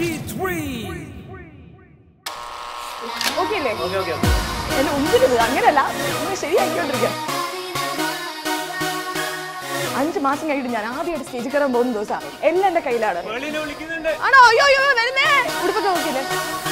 D3. Okay അല്ലേ എന്നെ ഒന്നിരുത് അങ്ങനെയല്ല നിങ്ങൾ ശരിയാക്കിക്കൊണ്ടിരിക്കുക അഞ്ച് മാസം കഴിഞ്ഞിട്ട് ഞാൻ ആദ്യമായിട്ട് സ്റ്റേജിൽ കയറാൻ പോകുന്ന ദിവസം എല്ലാം എന്റെ കയ്യിലാണ് ആണോ അയ്യോ അയ്യോ വരുന്നേ ഉടുപ്പൊക്കെ നോക്കിയില്ലേ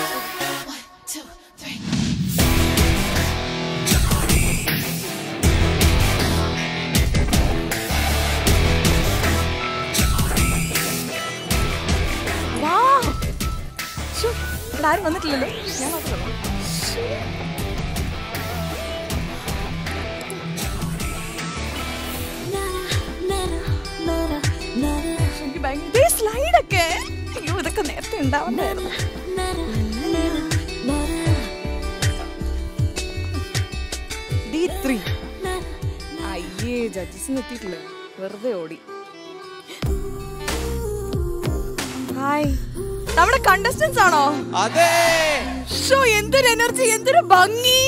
വാ. ശ്ശോ, ഇവിടെ ആരും വന്നിട്ടില്ലല്ലോ ഞാൻ മാത്രമേ എനിക്ക് ഭയങ്കര സ്ലൈഡൊക്കെ അയ്യോ ഇതൊക്കെ നേരത്തെ ഉണ്ടാവുന്നതായിരുന്നു ഡി ത്രീ അയ്യേ ജഡ്ജസിന് എത്തിയിട്ടില്ല വെറുതെ ഓടി ഹായ് നമ്മുടെ കണ്ടസ്റ്റൻസ് ആണോ അതെ ഷോ എന്തൊരു എനർജി എന്തൊരു ഭംഗി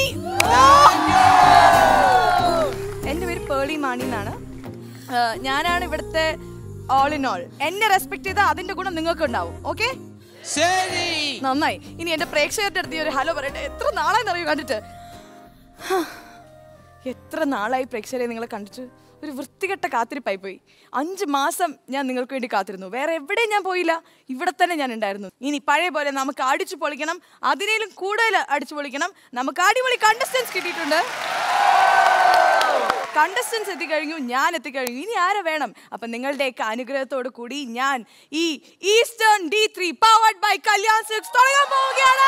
എന്റെ പേര് പേളി മാണി എന്നാണ് ആ, ഞാനാണ് ഇവിടുത്തെ ഓൾ ഇൻ ഓൾ എന്നെ റെസ്പെക്ട് ചെയ്താൽ അതിന്റെ ഗുണം നിങ്ങൾക്ക് ഉണ്ടാവും ഓക്കെ ശരി നന്നായി ഇനി എന്റെ പ്രേക്ഷകരുടെ അടുത്ത് ഈ ഒരു ഹലോ പറയട്ടെ എത്ര നാളായി അറിയൂ കണ്ടിട്ട് ഹാ. എത്ര നാളായി പ്രേക്ഷകരെ നിങ്ങളെ കണ്ടിട്ട് ഒരു വൃത്തികെട്ട കാത്തിരിപ്പായി പോയി അഞ്ച് മാസം ഞാൻ നിങ്ങൾക്ക് വേണ്ടി കാത്തിരുന്നു വേറെ എവിടെയും ഞാൻ പോയില്ല ഇവിടെ തന്നെ ഞാൻ ഉണ്ടായിരുന്നു ഇനി പഴയ പോലെ നമുക്ക് അടിച്ചു പൊളിക്കണം അതിനേലും കൂടുതൽ അടിച്ചു പൊളിക്കണം നമുക്ക് അടിപൊളി കണ്ടസ്റ്റൻസ് കിട്ടിയിട്ടുണ്ട് കണ്ടസ്റ്റൻസ് എത്തിക്കഴിഞ്ഞു ഞാൻ എത്തിക്കഴിഞ്ഞു ഇനി ആരെ വേണം അപ്പൊ നിങ്ങളുടെയൊക്കെ അനുഗ്രഹത്തോട് കൂടി ഞാൻ ഈ Eastern D three powered by Kalyan Silks തുടങ്ങാൻ പോവുകയാണ്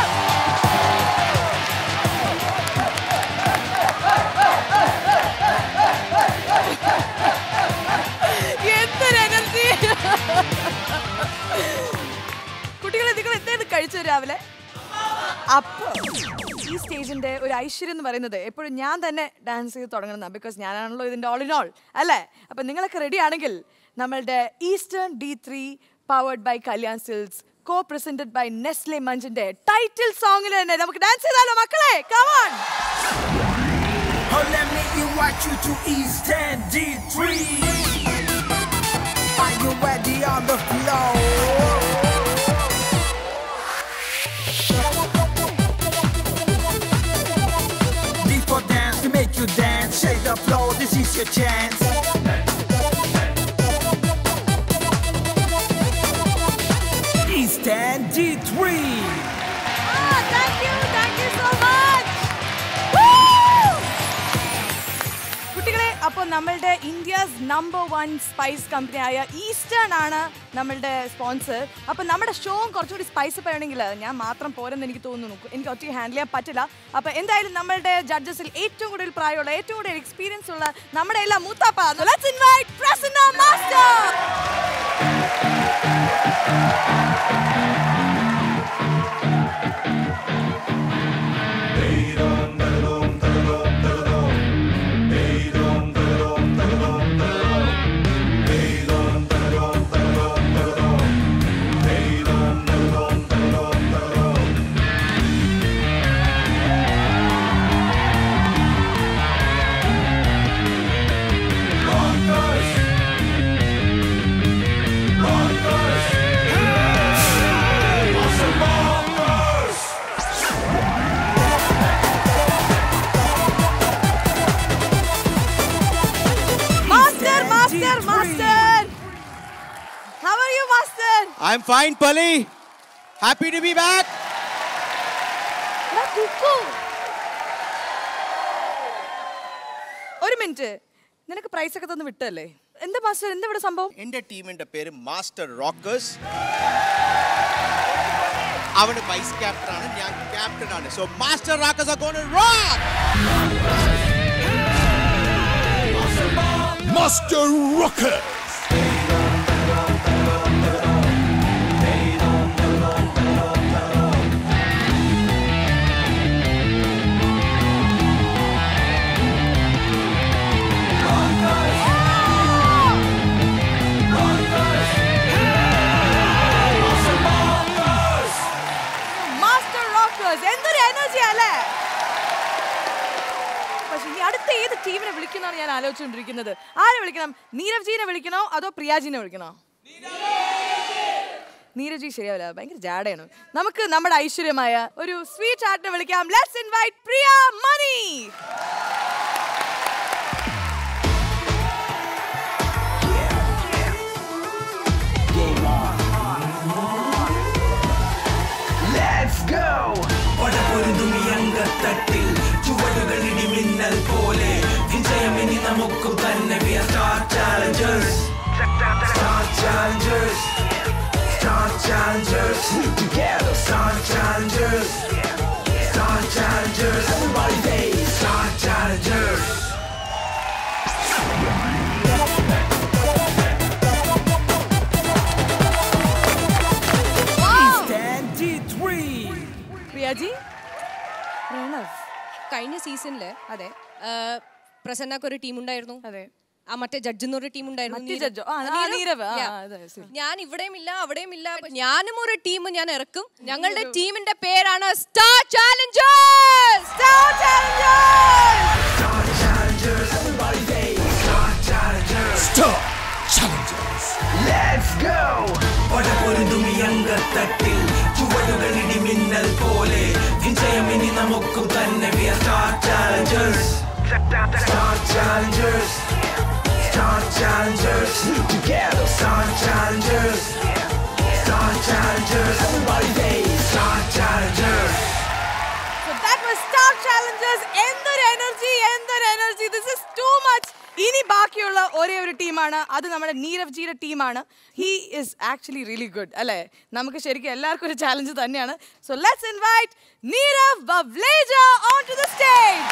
എന്തൊരു എനർജി കുട്ടികളെ നിങ്ങൾ എന്തായിരുന്നു കഴിച്ചത് രാവിലെ അപ്പൊ ഈ സ്റ്റേജിന്റെ ഒരു ഐശ്വര്യം എന്ന് പറയുന്നത് എപ്പോഴും ഞാൻ തന്നെ ഡാൻസ് ചെയ്ത് തുടങ്ങണം ബിക്കോസ് ഞാനാണല്ലോ ഇതിന്റെ ഓൾ ഇൻ ഓൾ അല്ലേ അപ്പൊ നിങ്ങളൊക്കെ റെഡി ആണെങ്കിൽ നമ്മളുടെ Eastern D three powered by Kalyan Silks co presented by Nestle മഞ്ചിന്റെ ടൈറ്റിൽ സോങ്ങിൽ തന്നെ നമുക്ക് ഡാൻസ് ചെയ്താലോ മക്കളെ come on Oh, let me invite you to East End D3. Are you ready on the floor? D for dance, we make you dance. Shake the floor, this is your chance. East End D3. Thank you thank you so much കുട്ടികളെ അപ്പോൾ നമ്മളുടെ India's number one spice കമ്പനിയായ Eastern ആണ് നമ്മളുടെ sponsor അപ്പോൾ നമ്മുടെ ഷോയും കുറച്ചുകൂടി സ്പൈസ് വേണമെങ്കിൽ ഞാൻ മാത്രം പോരെന്ന് എനിക്ക് തോന്നുന്നു എനിക്ക് ഒറ്റയ്ക്ക് ഹാൻഡിൽ ചെയ്യാൻ പറ്റില്ല അപ്പോൾ എന്തായാലും നമ്മളുടെ ജഡ്ജസിൽ ഏറ്റവും കൂടുതൽ പ്രായമുള്ള ഏറ്റവും കൂടുതൽ എക്സ്പീരിയൻസ് ഉള്ള നമ്മുടെ എല്ലാ മൂത്താപ്പ let's invite Prasanna master master master master how are you master I am fine പലി ഹാപ്പി ടു ബി ബാക്ക് ഒരു മിനിറ്റ് നിനക്ക് പ്രൈസ് ഒക്കെ തന്ന് വിട്ടല്ലേ എന്താ മാസ്റ്റർ എന്താ ഇവിടെ സംഭവം എന്റെ ടീമിന്റെ പേര് മാസ്റ്റർ റോക്കേഴ്സ് അവന് വൈസ് ക്യാപ്റ്റൻ ആണ് ഞാൻ ക്യാപ്റ്റൻ ആണ് so master rockers are gonna rock Master Rocker. Master rockers എന്തൊരു എനർജി അല്ലേ പക്ഷെ ഇനി അടുത്ത ഏത് ടീമിനെ വിളിക്കുന്നതാണ് ഞാൻ ആലോചിച്ചുകൊണ്ടിരിക്കുന്നത് ആരെ വിളിക്കണം നീരവ് ജീനെ വിളിക്കണോ അതോ പ്രിയാജിനെ വിളിക്കണോ നീരജി ശരിയാവില്ല ഭയങ്കര ജാടയാണ് നമുക്ക് നമ്മുടെ ഐശ്വര്യമായ ഒരു സ്വീറ്റ് ആർട്ടിനെ വിളിക്കാം ലെറ്റ്സ് ഇൻവൈറ്റ് പ്രിയ മണി പടപൊരുതുമിയങ്കത്തട്ടിൽ ചുവടുകളിടി മിന്നൽ പോലെ വിജയമിനി നമുക്കു തന്നെ we are star challengers star challengers star challengers together star challengers star challengers everybody say star challengers പ്രിയാജി Pranav കഴിഞ്ഞ സീസണില് അതെ പ്രസന്നക്ക് ഒരു ടീം ഉണ്ടായിരുന്നു അതെ ആ മറ്റേ ജഡ്ജ് എന്നൊരു ടീം ഉണ്ടായിരുന്നു മറ്റേ നീരവ്. ജഡ്ജോ? ആ, ആ, നീരവ്. ആ, Yeah. അതെ, ശരി. ഞാൻ ഇവിടെയും ഇല്ല അവിടെയും ഇല്ല അപ്പൊ ഞാനും ഒരു ടീം ഞാൻ ഇറക്കും ഞങ്ങളുടെ ടീമിന്റെ പേരാണ് star challengers Star Challengers! Stop challenges. Let's go. പടപൊരുതുമിയങ്കത്തട്ടിൽ ചുവടുകളിടി മിന്നൽ പോലെ വിജയമിനി നമുക്കു തന്നെ we are star challengers star challengers star challengers together star challengers star challengers everybody say star challengers So that was Star Challengers. എന്തൊരു എനർജി എന്തൊരു energy this is too much ഇനി ബാക്കിയുള്ള ഒരേ ഒരു ടീമാണ് അത് നമ്മുടെ നീരവ് ജിയുടെ ടീമാണ് he is actually really good അല്ലേ നമുക്ക് ശരിക്കും എല്ലാവർക്കും ഒരു ചാലഞ്ച് തന്നെയാണ് so let's invite Neerav Bavleja on to the stage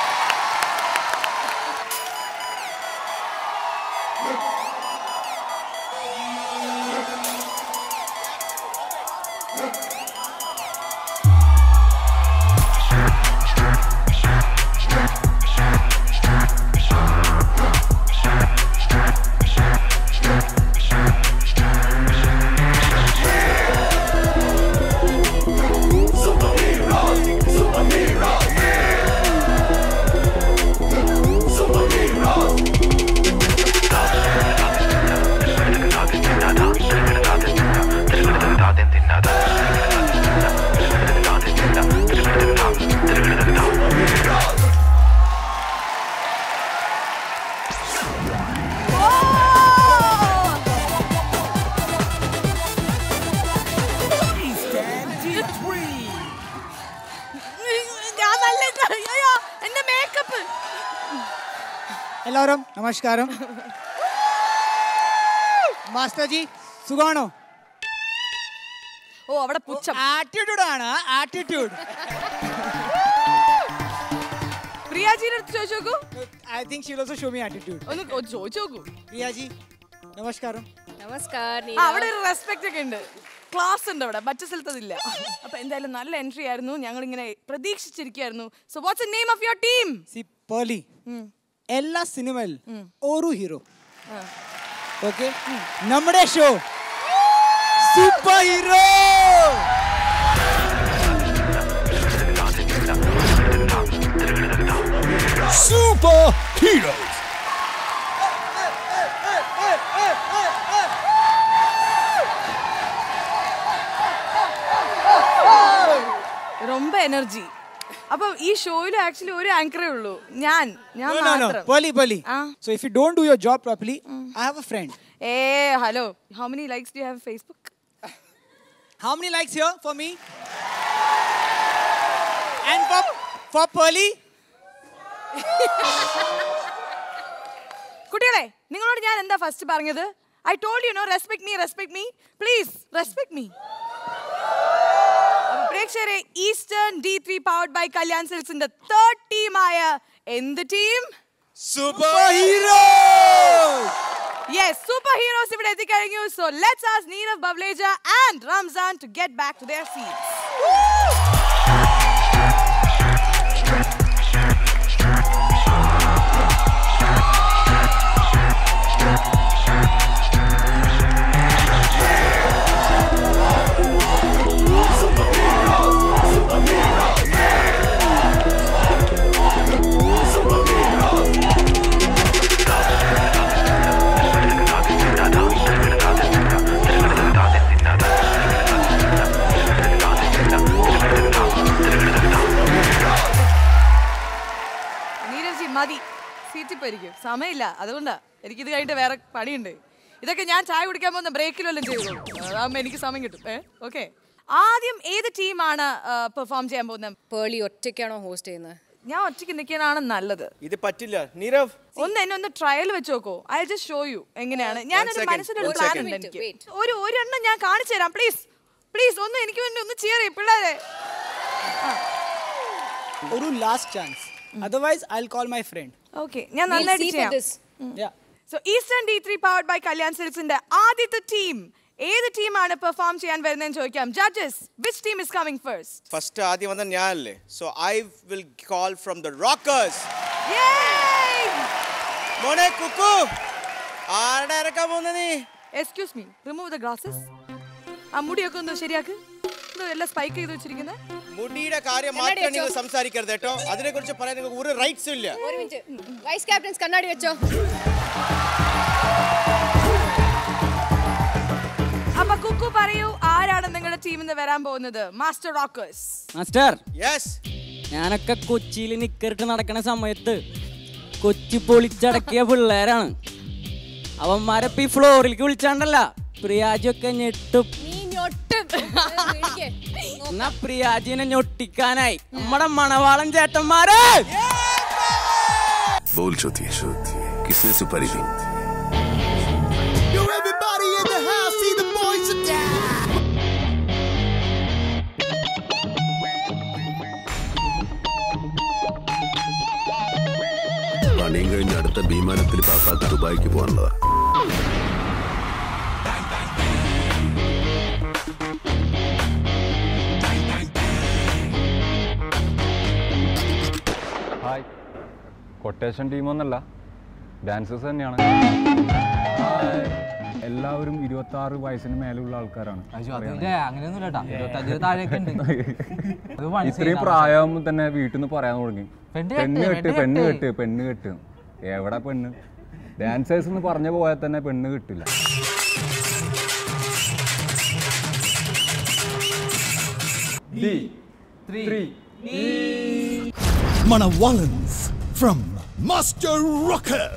ഞാൻ നല്ല അയ്യോ എന്റെ മേക്കപ്പ് എല്ലാവരും നമസ്കാരം മാസ്റ്റർ ജി സുഖാണോ ഓ അവിടെ പുച്ഛം ആറ്റിറ്റ്യൂഡ് ആണ് ആറ്റിറ്റ്യൂഡ് പ്രിയാജിയുടെ അടുത്ത് ചോദിച്ചു നോക്കൂ I think she'll also show me attitude ഒന്ന് ഒന്ന് ചോദിച്ചു നോക്കൂ പ്രിയാജി നമസ്കാരം നമസ്കാരം ആ, അവിടെ ഒരു റെസ്പെക്ട് ഒക്കെ ഉണ്ട് ക്ലാസ് ഉണ്ട് അവിടെ മറ്റു സ്ഥലത്തതില്ല അപ്പൊ എന്തായാലും നല്ല എൻട്രി ആയിരുന്നു ഞങ്ങൾ ഇങ്ങനെ പ്രതീക്ഷിച്ചിരിക്കുകയായിരുന്നു so what's name of your team സി പേർലി എല്ലാ സിനിമയിൽ ഒരു ഹീറോ ഓക്കെ നമ്മുടെ ഷോ സൂപ്പർ ഹീറോ Superheroes. ரொம்ப എനർജി അപ്പൊ ഈ ഷോയിൽ ആക്ച്വലി ഒരു ആങ്കറേ ഉള്ളൂ ഞാൻ ഞാൻ No, no, no. മാത്രം Pearly, Pearly. Ah. So if you don't do your job properly, I have a friend. ഏ hello how many likes do have Facebook How many likes here for me? And for for Pearly? കുട്ടികളെ നിങ്ങളോട് ഞാൻ എന്താ first പറഞ്ഞത് I told you no respect me respect me please respect me പ്രേക്ഷകരെ Eastern D three powered by Kalyan സിൽസിന്റെ third ടീമായ എന്ത് team Superhero! Yes super heroes ഇവിടെ എത്തിക്കഴിഞ്ഞു so let's ask Neerav Bavleja and Ramzan to get back to their seats Superheroes. ഉറപ്പായിരിക്കും സമയമില്ല അതുകൊണ്ടാ എനിക്കിത് കഴിഞ്ഞിട്ട് വേറെ പണിയുണ്ട് ഇതൊക്കെ ഞാൻ ചായ കുടിക്കാൻ പോകുന്ന ബ്രേക്കിൽ വല്ലതും ചെയ്തോളൂ അതാകുമ്പോൾ എനിക്ക് സമയം കിട്ടും ഏ ഓക്കെ ആദ്യം ഏത് ടീമാണ് പെർഫോം ചെയ്യാൻ പോകുന്നത് പേളി ഒറ്റയ്ക്കാണോ ഹോസ്റ്റ് ചെയ്യുന്നത് ഞാൻ ഒറ്റയ്ക്ക് നിൽക്കാനാണ് നല്ലത് ഇത് പറ്റില്ല നീരവ് ഒന്ന് എന്നെ ഒന്ന് ട്രയൽ വെച്ച് നോക്കോ ഐ ജസ്റ്റ് ഷോ യു എങ്ങനെയാണ് ഞാനൊരു second, മനസ്സിലൊരു one പ്ലാൻ second. ഉണ്ട് എനിക്ക് Wait, ഒരു ഒരെണ്ണം ഞാൻ കാണിച്ചു തരാം പ്ലീസ് പ്ലീസ് ഒന്ന് എനിക്ക് വേണ്ടി ഒന്ന് ചിയർ ചെയ്യും പിള്ളേരെ Oru, last chance. Otherwise, I'll call my friend. Okay ഞാൻ We'll നന്നായിട്ട് see for ചെയ്യാം this. Yeah. So Eastern D three powered by Kalyan സിൽസിന്റെ ആദ്യത്തെ ടീം ഏത് ടീമാണ് പെർഫോം ചെയ്യാൻ വരുന്നതെന്ന് ചോദിക്കാം judges which team is coming first first ആദ്യം വന്ന ഞാനല്ലേ so I will call from the rockers മോനെ കുക്കു ആരുടെ ഇറക്കാൻ പോകുന്ന നീ excuse me remove the glasses ആ മുടിയൊക്കെ ഒന്ന് ശരിയാക്ക് എന്തോ എല്ലാം സ്പൈക്ക് ചെയ്ത് വെച്ചിരിക്കുന്നത് മുടിയുടെ കാര്യം മാത്രം നിങ്ങൾ സംസാരിക്കരുത് കേട്ടോ അതിനെ കുറിച്ച് പറയാൻ നിങ്ങൾക്ക് ഒരു റൈറ്റ്സും ഇല്ല ഒരു മിനിറ്റ് വൈസ് ക്യാപ്റ്റൻസ് കണ്ണാടി വെച്ചോ അപ്പൊ കുക്കു പറയൂ ആരാണ് നിങ്ങളുടെ ടീമിൽ നിന്ന് വരാൻ പോകുന്നത് മാസ്റ്റർ റോക്കേഴ്സ് മാസ്റ്റർ യെസ് ഞാനൊക്കെ കൊച്ചിയിൽ നിക്കറിട്ട് നടക്കണ സമയത്ത് കൊച്ചി പൊളിച്ചടക്കിയ പിള്ളേരാണ് അവന്മാരെ ഇപ്പൊ ഈ ഫ്ലോറിലേക്ക് വിളിച്ചാണ്ടല്ല പ്രിയാജിയൊക്കെ ഞെട്ടും നീ ഞൊട്ടും പിടിക്ക്. എന്നാ പ്രിയാജിനെ ഞൊട്ടിക്കാനായി നമ്മുടെ മണവാളൻ ചേട്ടന്മാരെ बोल चौथी किसने सुपारी दी പണിയും കഴിഞ്ഞ് അടുത്ത വിമാനത്തിൽ പാപ്പാക്ക് ദുബായിക്ക് പോകാനുള്ളതാ ഹായ് കൊട്ടേഷൻ ടീമൊന്നല്ല ഡാൻസേഴ്സ് തന്നെയാണ് എല്ലാവരും ഇരുപത്തി ആറ് വയസ്സിന് മേലുള്ള ആൾക്കാരാണ് ഇത്രയും പ്രായമാകുമ്പോൾ തന്നെ വീട്ടിൽ നിന്ന് പറയാൻ തുടങ്ങി പെണ്ണ് കെട്ട് പെണ്ണ് കെട്ട് പെണ്ണ് കെട്ട് എവിടെ പെണ്ണ് ഡാൻസേഴ്സ് എന്ന് പറഞ്ഞു പോയാൽ തന്നെ പെണ്ണ് കിട്ടില്ല Manawalans from Master Rocker.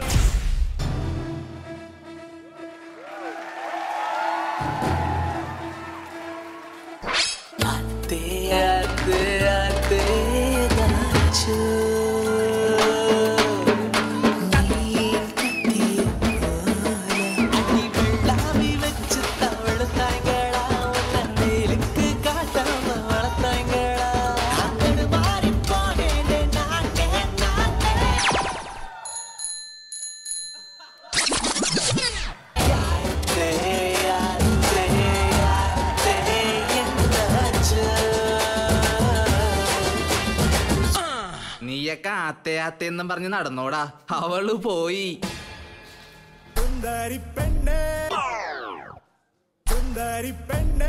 നീയൊക്കെ ആത്തേ ആത്തേന്നും പറഞ്ഞ് നടന്നോടാ അവള് പോയി സുന്ദരി പെണ്ണേ സുന്ദരി പെണ്ണേ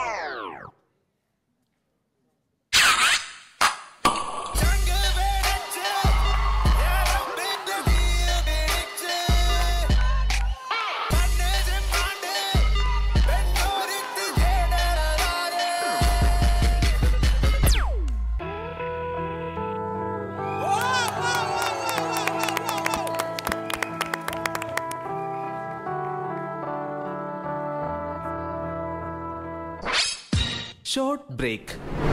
ഷോർട്ട് ബ്രേക്ക്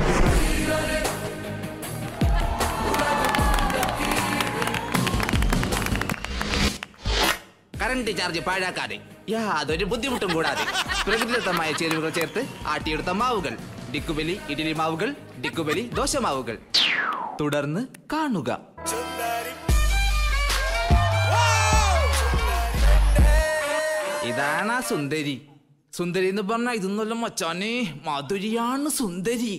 കറണ്ട് ചാർജ് പാഴാക്കാതെ യാതൊരു ബുദ്ധിമുട്ടും കൂടാതെ പ്രകൃതിദത്തമായ ചേരുവകൾ ചേർത്ത് ആട്ടിയെടുത്ത മാവുകൾ ഡിക്കുബലി ഇഡ്ഡലി മാവുകൾ ഡിക്കുബലി ദോശമാവുകൾ തുടർന്ന് കാണുക ഇതാണ് ആ സുന്ദരി സുന്ദരി എന്ന് പറഞ്ഞ ഇതൊന്നുമല്ല മച്ചാനെ മാധുരിയാണ് സുന്ദരി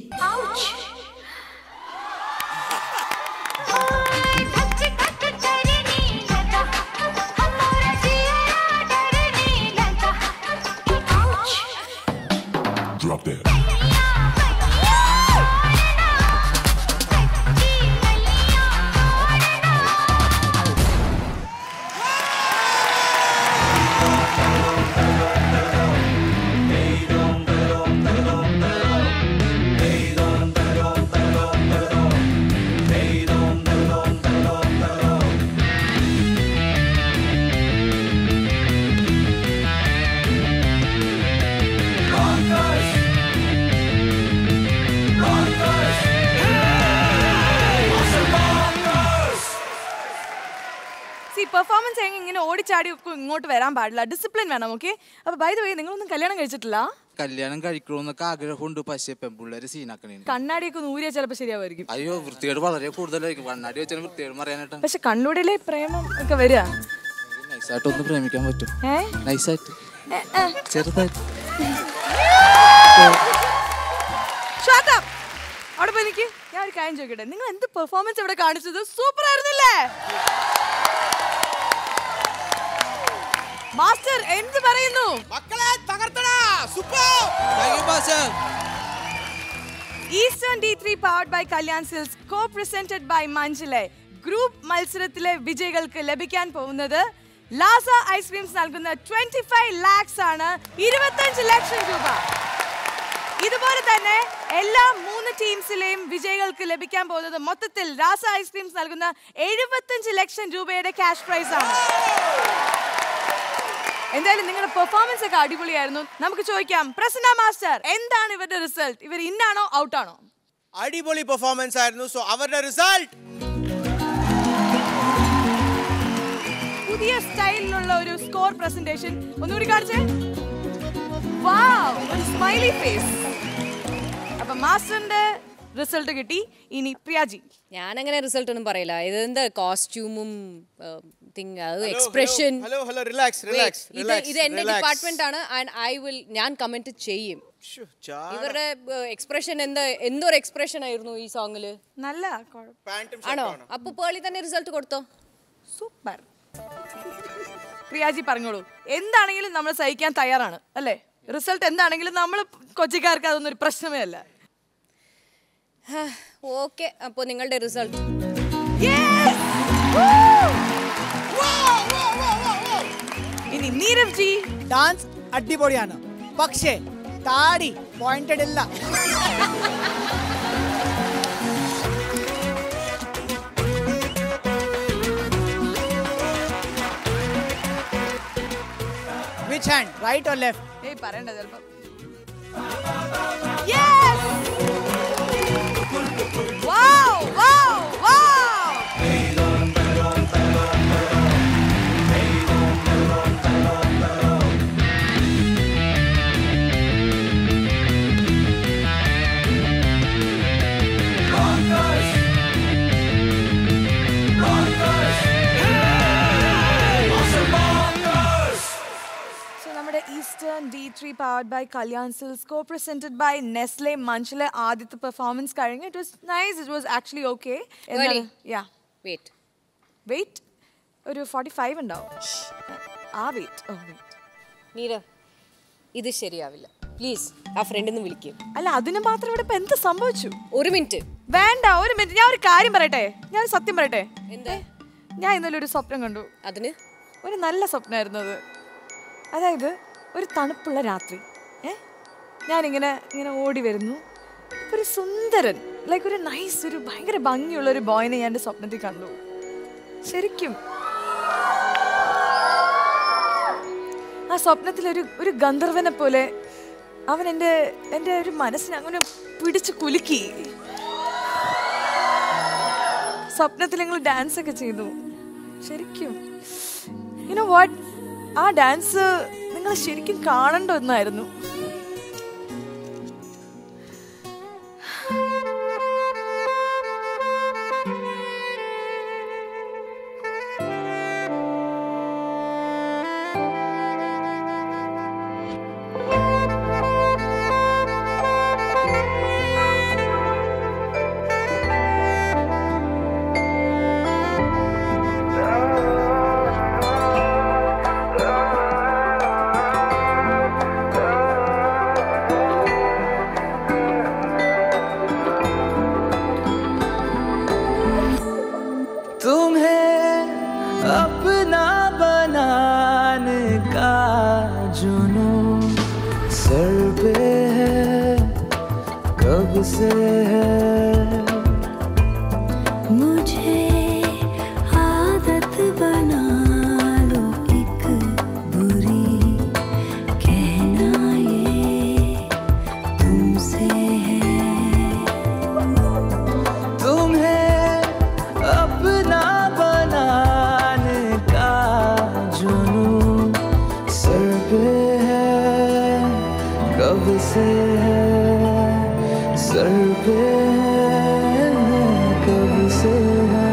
Drop that. Hey, പെർഫോമൻസ് എങ്ങനെ ഇങ്ങനെ ഓടിച്ചാടി ഒക്കെ ഇങ്ങോട്ട് വരാൻ പാടില്ല ഡിസിപ്ലിൻ വേണം ഓക്കെ അപ്പൊ ബൈ ദ വേ നിങ്ങളൊന്നും കല്യാണം കഴിച്ചിട്ടില്ല കല്യാണം കഴിക്കണമെന്നൊക്കെ ആഗ്രഹമുണ്ട് പക്ഷേ പെൺപിള്ളേര് സീനാക്കണേ കണ്ണാടിയൊക്കെ ഒന്ന് ഊരിയാൽ ചിലപ്പോൾ ശരിയാവുമായിരിക്കും അയ്യോ വൃത്തികേട് വളരെ കൂടുതലായിരിക്കും കണ്ണാടി വെച്ചാൽ വൃത്തികേട് മറിയാനായിട്ടാണ് പക്ഷെ കണ്ണൂടിലെ പ്രേമം ഒക്കെ വരിക നൈസായിട്ട് ഒന്ന് പ്രേമിക്കാൻ പറ്റും ഏ നൈസായിട്ട് ഏ, ഏ. ചെറുതായിട്ട് Shut up. അവിടെ പോയി നിൽക്ക് ഞാൻ ഒരു കാര്യം ചോദിക്കട്ടെ നിങ്ങൾ എന്ത് പെർഫോമൻസ് ഇവിടെ കാണിച്ചത് സൂപ്പർ ആയിരുന്നില്ലേ മാസ്റ്റർ എന്ത് പറയുന്നു മക്കളെ തകർത്തടാ super Eastern D three powered by Kalyan Silks co presented by മഞ്ജുലെ ഗ്രൂപ്പ് മത്സരത്തിലെ വിജയികൾക്ക് ലഭിക്കാൻ പോകുന്നത് ലാസ ഐസ്ക്രീംസ് നൽകുന്ന ട്വന്റി ഫൈവ് ലാക്സ് ആണ് ഇരുപത്തഞ്ച് ലക്ഷം രൂപ ഇതുപോലെ തന്നെ എല്ലാ മൂന്ന് ടീംസിലെയും വിജയികൾക്ക് ലഭിക്കാൻ പോകുന്നത് മൊത്തത്തിൽ രാസ ഐസ്ക്രീംസ് നൽകുന്ന എഴുപത്തഞ്ച് ലക്ഷം രൂപയുടെ ക്യാഷ് പ്രൈസ് ആണ് എന്തായാലും നിങ്ങളുടെ പെർഫോമൻസ് ഒക്കെ അടിപൊളിയായിരുന്നു നമുക്ക് ചോദിക്കാം പ്രസന്ന മാസ്റ്റർ എന്താണ് ഇവരുടെ റിസൾട്ട് ഇവർ ഇന്നാണോ ഔട്ടാണോ അടിപൊളി പെർഫോമൻസ് ആയിരുന്നു സോ അവരുടെ റിസൾട്ട് പുതിയ സ്റ്റൈലിലുള്ള ഒരു സ്കോർ പ്രസന്റേഷൻ ഒന്നുകൂടി കാണിച്ചേ വാവ് ഒരു സ്മൈലി ഫേസ് അപ്പൊ മാസ്റ്ററിന്റെ റിസൾട്ട് കിട്ടി ഇനി പ്രിയാജി ഞാൻ അങ്ങനെ റിസൾട്ട് ഒന്നും പറയില്ല ഇത് എന്താ കോസ്റ്റ്യൂമും തിങ് അത് expression hello hello relax relax ഇത് ഇത് എന്റെ ഡിപ്പാർട്ട്മെന്റ് ആണ് ആൻഡ് ഐ വിൽ ഞാൻ കമന്റ് ചെയ്യും ഇവരുടെ എക്സ്പ്രഷൻ എന്താ എന്തൊരു എക്സ്പ്രഷൻ ആയിരുന്നു ഈ സോങ്ങില് നല്ല ആണോ അപ്പൊ പേളി തന്നെ റിസൾട്ട് കൊടുത്തോ സൂപ്പർ പ്രിയാജി പറഞ്ഞോളൂ എന്താണെങ്കിലും നമ്മൾ സഹിക്കാൻ തയ്യാറാണ് അല്ലേ റിസൾട്ട് എന്താണെങ്കിലും നമ്മൾ കൊച്ചിക്കാർക്ക് അതൊന്നും ഒരു പ്രശ്നമേ അല്ല ഓക്കെ അപ്പൊ നിങ്ങളുടെ റിസൾട്ട് ഇനി നീരവ് ജി ഡാൻസ് അടിപൊളിയാണ് പക്ഷേ താടി പോയിന്റഡ് ഇല്ല which hand right or left ഏയ് പറയണ്ട ചിലപ്പോ Wow, wow, wow! So, നമ്മുടെ Eastern D three powered by Kalyan Silks co presented by Nestle മഞ്ചിലെ ആദ്യത്തെ പെർഫോമൻസ് കഴിഞ്ഞു it was nice it was actually okay Early. Yeah wait wait ഒരു forty five ഉണ്ടാവും ആ വെയിറ്റ് ഓ വെയിറ്റ് നീര ഇത് ശരിയാവില്ല പ്ലീസ് ആ ഫ്രണ്ടിന്ന് വിളിക്കും അല്ല അതിന് മാത്രം ഇവിടെ ഇപ്പൊ എന്ത് സംഭവിച്ചു ഒരു മിനിറ്റ് വേണ്ട ഒരു മിനിറ്റ് ഞാൻ ഒരു കാര്യം പറയട്ടെ ഞാൻ ഒരു സത്യം പറയട്ടെ എന്താ ഞാൻ ഇന്നലെ ഒരു സ്വപ്നം കണ്ടു അതിന് ഒരു നല്ല സ്വപ്നമായിരുന്നു അത് അതായത് ഒരു തണുപ്പുള്ള രാത്രി ഏ ഞാനിങ്ങനെ ഇങ്ങനെ ഓടി വരുന്നു ഒരു സുന്ദരൻ ലൈക്ക് ഒരു നൈസ് ഒരു ഭയങ്കര ഭംഗിയുള്ള ഒരു ബോയിനെ ഞാൻ എൻ്റെ സ്വപ്നത്തിൽ കണ്ടു ശരിക്കും ആ സ്വപ്നത്തിൽ ഒരു ഒരു ഗന്ധർവനെ പോലെ അവൻ എൻ്റെ എൻ്റെ ഒരു മനസ്സിനെ അങ്ങനെ പിടിച്ച് കുലുക്കി സ്വപ്നത്തിൽ ഞങ്ങൾ ഡാൻസ് ഒക്കെ ചെയ്തു ശരിക്കും യുനോ വാട്ട് ആ ഡാൻസ് നിങ്ങൾ ശരിക്കും കാണേണ്ട ഒന്നായിരുന്നു तुम्हें अपना बनाने का जुनून सर पे है कब से है मुझे आदत बना लो एक बुरी कहना ये तुमसे है तुम्हें अपना बनाने का कब से है सर पे है कब से है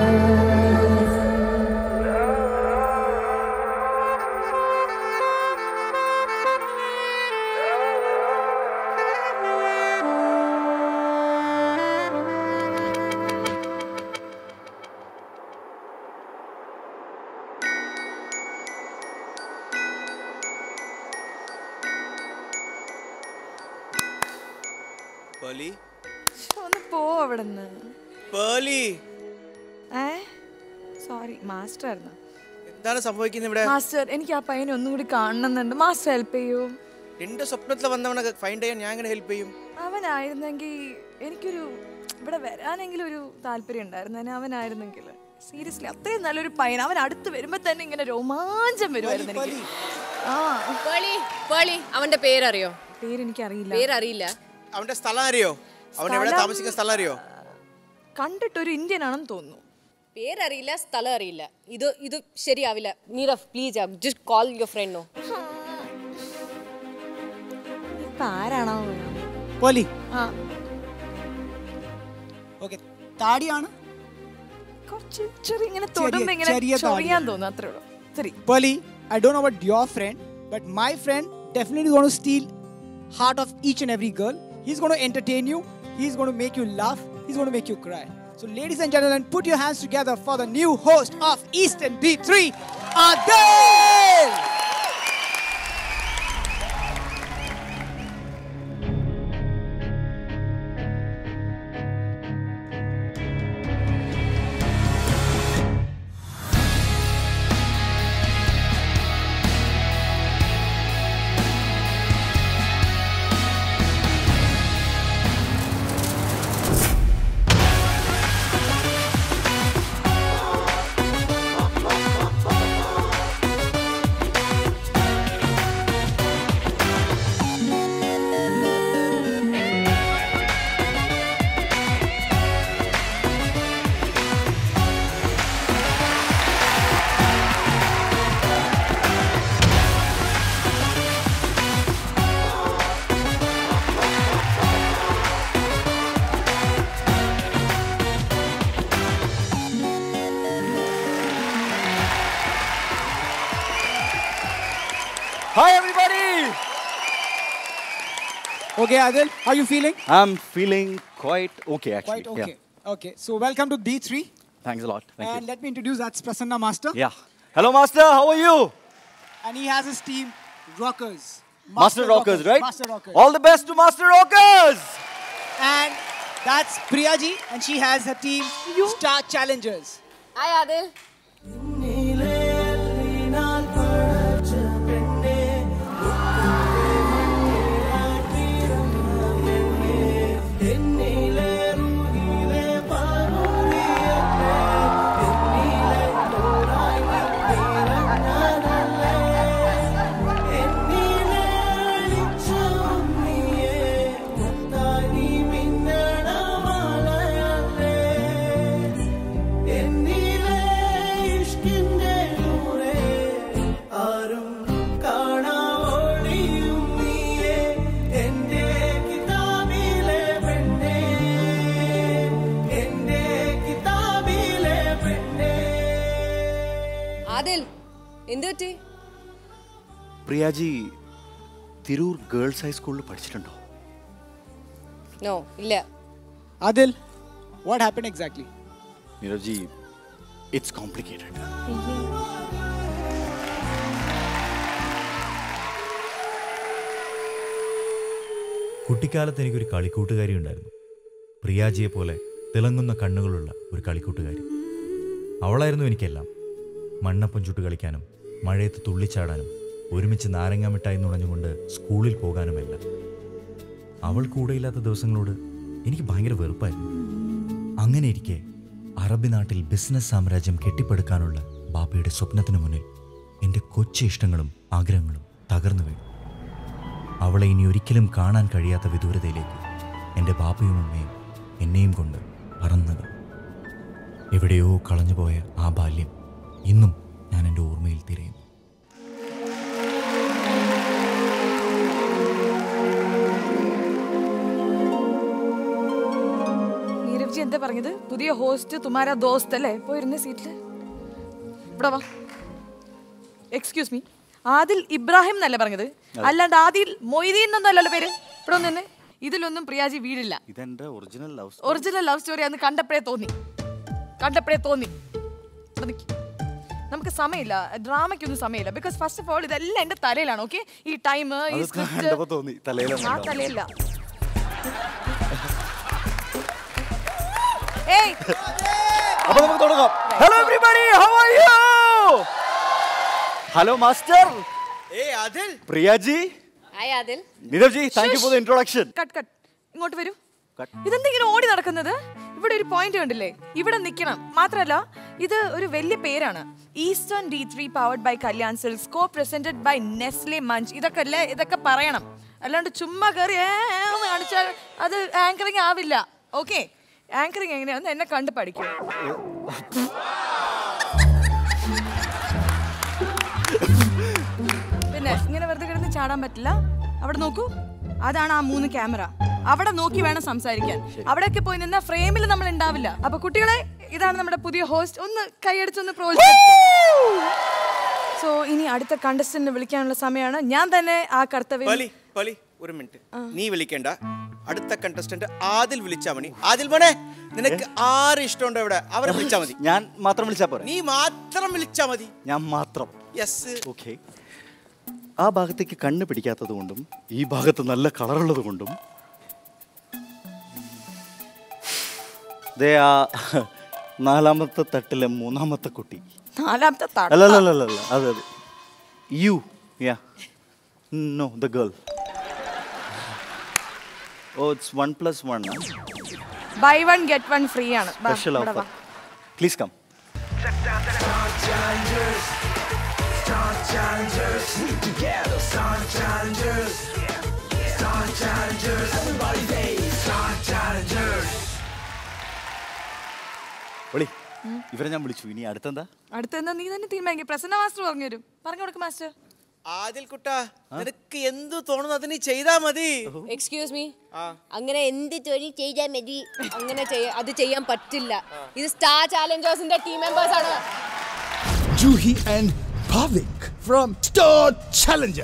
പേളി ഒന്ന് പോ അവിടെ നിന്ന് പേളി ഏ സോറി മാസ്റ്റർ ആയിരുന്നു എന്താണ് സംഭവിക്കുന്നത് ഇവിടെ മാസ്റ്റർ എനിക്ക് ആ പയ്യനെ ഒന്നും കൂടി കാണണമെന്നുണ്ട് മാസ്റ്റർ ഹെൽപ്പ് ചെയ്യൂ എന്റെ സ്വപ്നത്തിൽ വന്നവനെ ഫൈൻഡ് ചെയ്യാൻ ഞാൻ എങ്ങനെ ഹെൽപ്പ് ചെയ്യും അവനായിരുന്നെങ്കിൽ എനിക്കൊരു ഇവിടെ വരാനെങ്കിലും ഒരു താല്പര്യം ഉണ്ടായിരുന്നു അവനായിരുന്നെങ്കിൽ സീരിയസ്ലി അത്രയും നല്ലൊരു പയ്യൻ അവൻ അടുത്ത് വരുമ്പോ തന്നെ ഇങ്ങനെ രോമാഞ്ചം വരുമായിരുന്നു എനിക്ക് ആ പേളി പേളി അവന്റെ പേരറിയോ പേരെനിക്ക് അറിയില്ല പേരറിയില്ല അവന്റെ സ്ഥലം അറിയോ അവൻ എവിടെ സ്ഥലം- താമസിക്കുന്ന സ്ഥലം അറിയോ കണ്ടിട്ടൊരു ഇന്ത്യൻ ആണെന്ന് തോന്നുന്നു പേരറിയില്ല സ്ഥലം അറിയില്ല ഇത് ഇത് ശരിയാവില്ല Neerav please just call your friend no ഇപ്പൊ ആരാണോ പോലി ആ ഓക്കെ താടിയാണ് കുറച്ച് ചെറിയ ഇങ്ങനെ ചെറിയ- തൊടുമ്പോ ഇങ്ങനെ ചെറിയ ചൊറിയാൻ താടിയാണ്. തോന്നുന്നു അത്രേ ഉള്ളൂ ശരി Polly, I don't know about your friend, but my friend definitely going to steal heart of each and every girl. He's going to entertain you. He's going to make you laugh. He's going to make you cry. So, ladies and gentlemen, put your hands together for the new host of Eastern B3, Adele. Hi, everybody. Okay, Adil, how are you feeling? I'm feeling quite okay, actually. Quite okay. Okay, so welcome to D3. Yeah. Thanks a lot. Thank and you. let me introduce that's Prasanna Master. Yeah. Hello, Master. How are you? And he has his team, Rockers. Master, Rockers, right? Master Rockers. All the best to Master Rockers. And that's Priyaji, and she has her team, Star Challengers. Hi, Adil. Adil എന്ത് പറ്റി പ്രിയാജി Tirur girls ഹൈസ്കൂളിൽ പഠിച്ചിട്ടുണ്ടോ no ഇല്ല Adil, what happened exactly? Neeraj it's complicated കുട്ടിക്കാലത്ത് എനിക്കൊരു കളിക്കൂട്ടുകാരി ഉണ്ടായിരുന്നു പ്രിയാജിയെ പോലെ തിളങ്ങുന്ന കണ്ണുകളുള്ള ഒരു കളിക്കൂട്ടുകാരി അവളായിരുന്നു എനിക്കെല്ലാം മണ്ണപ്പം ചുട്ട് കളിക്കാനും മഴയത്ത് തുള്ളിച്ചാടാനും ഒരുമിച്ച് നാരങ്ങ മിഠായി നുണഞ്ഞുകൊണ്ട് സ്കൂളിൽ പോകാനുമെല്ലാം അവൾ കൂടെയില്ലാത്ത ദിവസങ്ങളോട് എനിക്ക് ഭയങ്കര വെറുപ്പായിരുന്നു അങ്ങനെ ഇരിക്കെ അറബി നാട്ടിൽ ബിസിനസ് സാമ്രാജ്യം കെട്ടിപ്പടുക്കാനുള്ള ബാപ്പയുടെ സ്വപ്നത്തിനു മുന്നിൽ എൻ്റെ കൊച്ചു ഇഷ്ടങ്ങളും ആഗ്രഹങ്ങളും തകർന്നു വീണു അവളെ ഇനി ഒരിക്കലും കാണാൻ കഴിയാത്ത വിദൂരതയിലേക്ക് എൻ്റെ ബാപ്പയും അമ്മയും എന്നെയും കൊണ്ട് പറന്നത് എവിടെയോ കളഞ്ഞുപോയ ആ ബാല്യം ഇന്നും ഞാൻ എൻ്റെ ഓർമ്മയിൽ തിരയുന്നു എന്താ പറഞ്ഞത് പുതിയ ഹോസ്റ്റ് തുമാര ദോസ്ത് അല്ലേ പോയിരുന്ന സീറ്റില് ഇവിടെ വാ എക്സ്ക്യൂസ് മീ ആദിൽ ഇബ്രാഹിം എന്നല്ല പറഞ്ഞത് അല്ലാണ്ട് ആദിൽ മൊയ്തീൻ എന്നൊന്നല്ലല്ലോ പേര് ഇവിടെ ഒന്ന് തന്നെ ഇതിലൊന്നും പ്രിയാജി വീടില്ല ഇതെന്റെ original love original love story അന്ന് കണ്ടപ്പോഴേ തോന്നി കണ്ടപ്പോഴേ തോന്നി ഇവിടെ നിക്ക്. നമുക്ക് സമയമില്ല ഡ്രാമയ്ക്കൊന്നും സമയമില്ല ബിക്കോസ് ഫസ്റ്റ് ഓഫ് ഓൾ ഇതെല്ലാം എന്റെ തലയിലാണ് ഓക്കെ ഈ ടൈം ഈ അത് കണ്ടപ്പോ തോന്നി ആ തലയിലാണ് തലയില്ല ഏയ് അപ്പൊ നമുക്ക് തുടങ്ങാം hello everybody how are you hello master ഏ അതിൽ പ്രിയാജി hi Adil Neerav ji thank you for the introduction cut cut ഇങ്ങോട്ട് വരൂ ഇതെന്തെങ്കിലും ഓടി നടക്കുന്നത് ഇവിടെ ഒരു പോയിന്റ് കണ്ടില്ലേ ഇവിടെ നിൽക്കണം മാത്രമല്ല ഇത് ഒരു വലിയ പേരാണ് Eastern D three powered by Kalyan Silks co presented by Nestle munch ഇതൊക്കെ അല്ലേ ഇതൊക്കെ പറയണം അല്ലാണ്ട് ചുമ്മാ കയറി ഏ ഏ എന്ന് കാണിച്ചാൽ അത് ആങ്കറിങ് ആവില്ല ഓക്കെ ആങ്കറിങ് എങ്ങനെയാണെന്ന് എന്നെ കണ്ട് പഠിക്കും പിന്നെ ഇങ്ങനെ വെറുതെ കിടന്ന് ചാടാൻ പറ്റില്ല അവിടെ നോക്കൂ അതാണ് ആ മൂന്ന് ക്യാമറ അവിടെ നോക്കി വേണം സംസാരിക്കാൻ അവിടെയൊക്കെ പോയി നിന്ന ഫ്രെയിമിൽ നമ്മൾ ഉണ്ടാവില്ല അപ്പൊ കുട്ടികളെ ഇതാണ് നമ്മുടെ പുതിയ ഹോസ്റ്റ് ഒന്ന് കൈയടിച്ചൊന്ന് പ്രോത്സാഹിപ്പിക്കും സോ ഇനി അടുത്ത കണ്ടസ്റ്റന്റിനെ വിളിക്കാനുള്ള സമയമാണ് ഞാൻ തന്നെ ആ കർത്തവ്യം പലി പലി ഒരു മിനിറ്റ് നീ വിളിക്കണ്ട അടുത്ത കണ്ടസ്റ്റന്റ് ആദിൽ വിളിച്ചാ മതി ആദിൽ മോനെ നിനക്ക് ആര് ഇഷ്ടമുണ്ടോ ഇവിടെ അവരെ വിളിച്ചാ മതി ഞാൻ മാത്രം വിളിച്ചാ പോരെ നീ മാത്രം വിളിച്ചാ മതി ഞാൻ മാത്രം യെസ് ഓക്കെ ആ ഭാഗത്തേക്ക് കണ്ണ് പിടിക്കാത്തത് കൊണ്ടും ഈ ഭാഗത്ത് നല്ല കളറുള്ളത് കൊണ്ടും ദേ ആ നാലാമത്തെ തട്ടിലെ മൂന്നാമത്തെ കുട്ടി നാലാമത്തെ തട്ട. അല്ല അല്ല അല്ല അല്ല അല്ല അതെ അതെ you yeah know the girl oh it's one plus one buy one get one free ആണ് ബാ, സ്പെഷ്യൽ ഇവിടെ ഓഫർ വാ. Please come Star challengers, we together, star challengers. Star challengers, everybody say star challengers. വിളി ഇവരെ ഞാൻ വിളിച്ചു ഇനി അടുത്തെന്താ അടുത്ത എന്താ നീ തന്നെ തീരുമാനിക്കും പ്രസന്ന മാസ്റ്റർ പറഞ്ഞു തരും പറഞ്ഞു കൊടുക്കും മാസ്റ്റർ ആദിൽ കുട്ടാ നിനക്ക് എന്ത് തോന്നുന്നു അത് നീ ചെയ്താ മതി എക്സ്ക്യൂസ് മീ അങ്ങനെ എന്ത് തൊഴിൽ ചെയ്താൽ മതി അങ്ങനെ ചെയ്യ- അത് ചെയ്യാൻ പറ്റില്ല ഇത് സ്റ്റാർ ചാലഞ്ചേഴ്സിന്റെ ടീം മെമ്പേഴ്സ് ആണ് Juhi and Pavik from Star Challenger.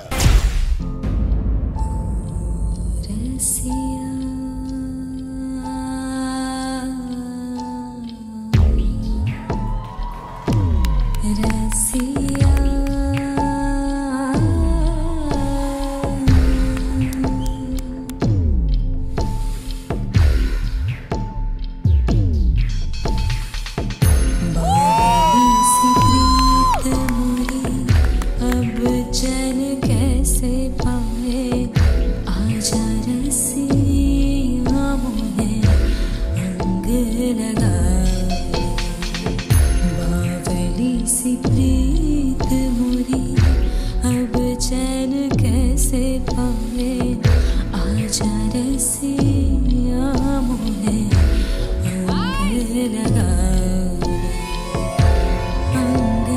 अब चैन कैसे पाए आजा रसिया मोहे अंग लगाए बावली सी प्रीत मोरी अब चैन कैसे पाए आजा रसिया मोहे अंग लगाए अंग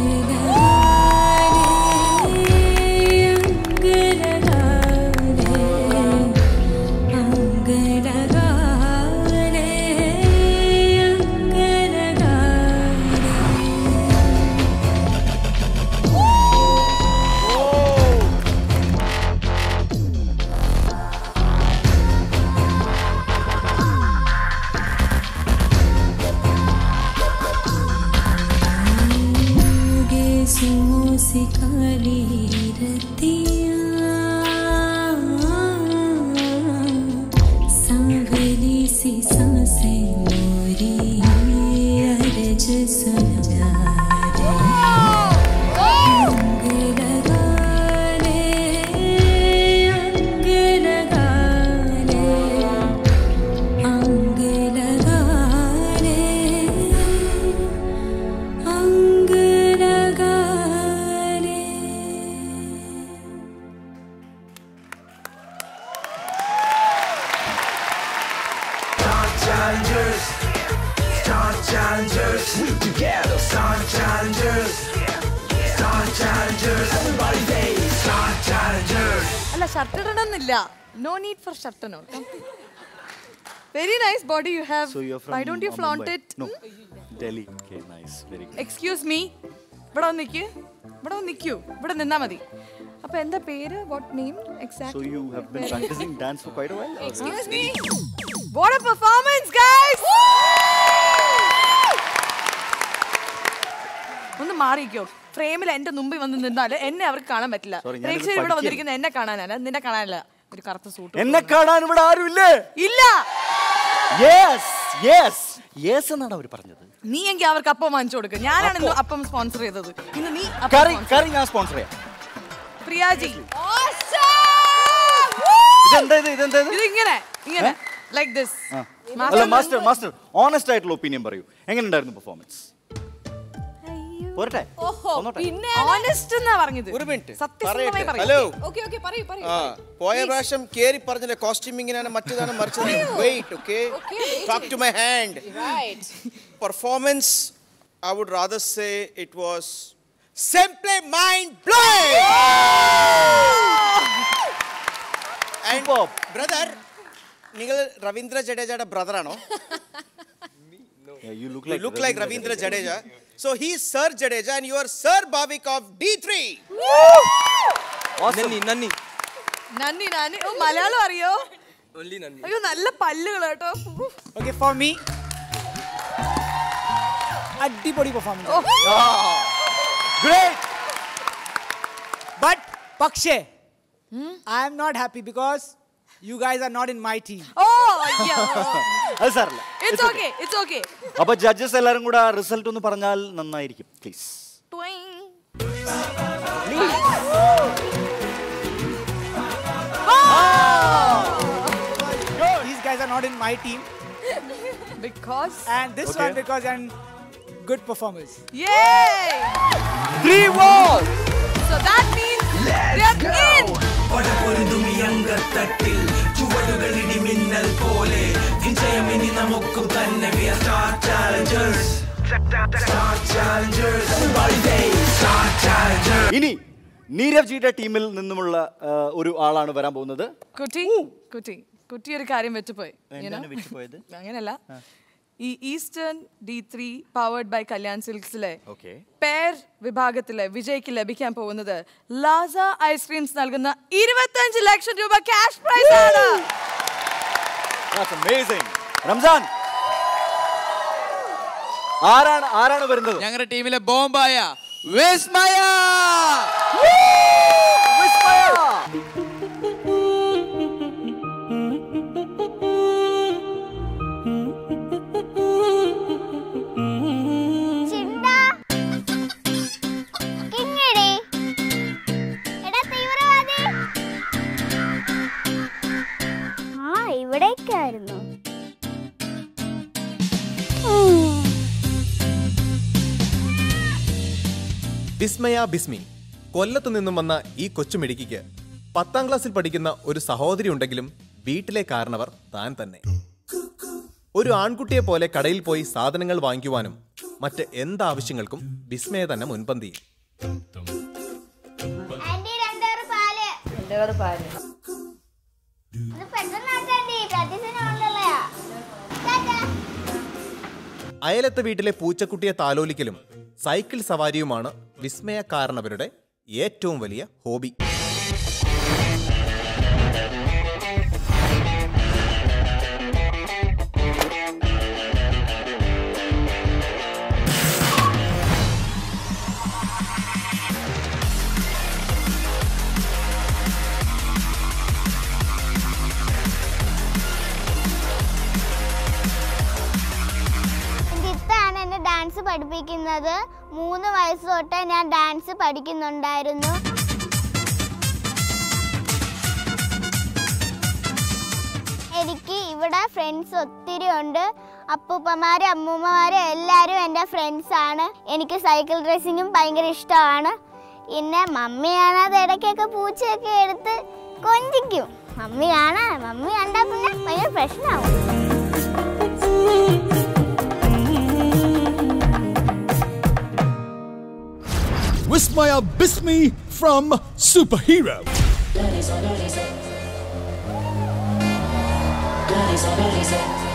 से काली रतिया सांवली सी सांसें मोरी अरज सुन जा रे अंग लगा ले अंग लगा ले अंग लगा ले अंग लगा ले Star challengers, star challengers, we together, star challengers. Star challengers, everybody say star challengers. അല്ല ഷർട്ട് ഇടണമെന്നില്ല no need for shirt very nice body you have So you're from why don't you uh, flaunt Mumbai? It No. Delhi. Okay, nice. Very good. Excuse me ഇവിടെ വന്ന് നിൽക്കൂ ഇവിടെ വന്ന് നിൽക്കൂ ഇവിടെ നിന്നാ മതി അപ്പൊ എന്താ പേര് what name So exactly you have been practicing dance for quite a while? or- Excuse me. What a performance, guys! ഒന്ന് മാറിക്കോ ഫ്രെയിമിൽ എന്റെ മുമ്പിൽ വന്ന് നിന്നാൽ എന്നെ അവർക്ക് കാണാൻ പറ്റില്ല Sorry, ഞാനിത് പ്രേക്ഷകർ ഇവിടെ പഠിക്കുകയാണ്. വന്നിരിക്കുന്നത് എന്നെ കാണാനല്ല നിന്നെ കാണാനല്ല ഒരു കറുത്ത സൂട്ട് എന്നെ കാണാൻ ഇവിടെ ആരുമില്ലേ ഇല്ല യെസ് യെസ് യെസ് എന്നാണ് അവർ പറഞ്ഞത് നീ എങ്കിൽ അവർക്ക് അപ്പം വാങ്ങിച്ചു കൊടുക്കുക ഞാനാണ് ഇന്ന് അപ്പം സ്പോൺസർ ചെയ്തത് ഇന്ന് നീ അപ്പം കറി sponsor കറി ഞാൻ സ്പോൺസർ ചെയ്യാം ചെയ്യ്. പ്രിയാജി ഇതെന്താ ഇത് ഇതെന്താ ഇത് ഇത് ഇങ്ങനെ ഇങ്ങനെ ലൈക്ക് ദിസ് ആ. അല്ല മാസ്റ്റർ മാസ്റ്റർ ഓണസ്റ്റ് ആയിട്ടുള്ള ഒപ്പീനിയൻ പറയൂ എങ്ങനെ ഉണ്ടായിരുന്നു പെർഫോമൻസ് പോരട്ടെ പിന്നെ ഓണസ്റ്റ് എന്നാ പറഞ്ഞത് ഒരു മിനിറ്റ് സത്യസന്ധമായി പറയട്ടെ പറയൂ ഹലോ ഓക്കെ ഓക്കെ പറയൂ പറയൂ ആ പോയ പ്രാവശ്യം കേറി പറഞ്ഞില്ലേ കോസ്റ്റ്യൂമിങ്ങിനാണ് മറ്റേതാണ് മറിച്ചതാണ് wait okay talk to my hand Right. Performance I would rather say it was simply mind blowing brother നിങ്ങൾ രവീന്ദ്ര ജഡേജയുടെ ബ്രദറാണോ you look You look like Ravindra Jadeja. So he's Sir Jadeja and you are Sir Bhavik of D3. നന്ദി നന്ദി നന്ദി നന്ദി ഓ മലയാളം അറിയോ only നന്ദി അയ്യോ നല്ല പല്ലുകൾ കേട്ടോ Okay, for me, അടിപൊളി പെർഫോമൻസ് ഗ്രേറ്റ് ബട്ട് പക്ഷേ I am not happy because you guys are not in my team oh അയ്യോ അത് സാറില്ല ഇറ്റ്സ് ഓക്കെ ഇറ്റ്സ് ഓക്കെ അപ്പൊ ജഡ്ജസ് എല്ലാരും കൂടെ റിസൾട്ട് ഒന്ന് പറഞ്ഞാൽ നന്നായിരിക്കും please These guys are not in my team. Because? And this Okay. one because I'm good performers. Yay! Three walls! So that means they're in! തട്ടിൽ ചുവടുകളിടി മിന്നൽ പോലെ വിജയമിനി നമുക്കും തന്നെ we are star challengers star challengers everybody say star challengers ഇനി നീരവ് ജിയുടെ ടീമിൽ നിന്നുമുള്ള ആ, ഒരു ആളാണ് വരാൻ പോകുന്നത് കുട്ടി കുട്ടി കുട്ടി ഒരു കാര്യം വെച്ചുപോയി you know? എന്താണ് വെച്ചുപോയത്? അങ്ങനല്ല ഈ Eastern D three powered by Kalyan സിൽക്സിലെ ഓക്കെ പേർ വിഭാഗത്തിലെ വിജയ്ക്ക് ലഭിക്കാൻ പോകുന്നത് ലാസ ഐസ്ക്രീംസ് നൽകുന്ന ഇരുപത്തഞ്ച് ലക്ഷം രൂപ ക്യാഷ് പ്രൈസ് ആണ് അമേസിംഗ് റംസാൻ ആരാണ് ആരാണ് വരുന്നത് ഞങ്ങളുടെ ടീമിലെ ബോംബായ വിസ്മയ ചിണ്ടാ. കിങ്ങിണി. എടാ തീവ്രവാദി. ആ ഇവിടേക്കായിരുന്നു ഉം. വിസ്മയ ബിസ്മി കൊല്ലത്തു നിന്നും വന്ന ഈ കൊച്ചുമിടുക്കിക്ക് പത്താം ക്ലാസ്സിൽ പഠിക്കുന്ന ഒരു സഹോദരി ഉണ്ടെങ്കിലും വീട്ടിലെ കാരണവർ താൻ തന്നെ ഒരു ആൺകുട്ടിയെ പോലെ കടയിൽ പോയി സാധനങ്ങൾ വാങ്ങിക്കുവാനും മറ്റ് എന്താവശ്യങ്ങൾക്കും വിസ്മയ തന്നെ മുൻപന്തിയിൽ ആന്റി രണ്ടേറ് പാല് രണ്ടേറ് പാല് ഇത് പെട്ടെന്നാട്ടെ ആന്റി പ്രാക്ടീസിനുള്ളതാ ടാറ്റാ അയലത്തെ വീട്ടിലെ പൂച്ചക്കുട്ടിയെ താലോലിക്കലും സൈക്കിൾ സവാരിയുമാണ് വിസ്മയ കാരണവരുടെ ഏറ്റവും വലിയ ഹോബി എൻ്റെ ഇത്താണ് എന്നെ ഡാൻസ് പഠിപ്പിക്കുന്നത് മൂന്ന് വയസ്സ് തൊട്ടേ ഞാൻ ഡാൻസ് പഠിക്കുന്നുണ്ടായിരുന്നു എനിക്ക് ഇവിടെ ഫ്രണ്ട്സ് ഒത്തിരി ഉണ്ട് അപ്പൂപ്പന്മാരും അമ്മൂമ്മമാരും എല്ലാവരും എൻ്റെ ഫ്രണ്ട്സാണ് എനിക്ക് സൈക്കിൾ റേസിങ്ങും ഭയങ്കര ഇഷ്ടമാണ് പിന്നെ മമ്മിയാണ് അത് ഇടയ്ക്കൊക്കെ പൂച്ചയൊക്കെ എടുത്ത് കൊഞ്ചിക്കും മമ്മിയാണ് മമ്മി കണ്ടാൽ പിന്നെ ഭയങ്കര പ്രശ്നമാവും Wismaya Bismi from Superhero. Dirty, so dirty, so. Dirty, so dirty, so.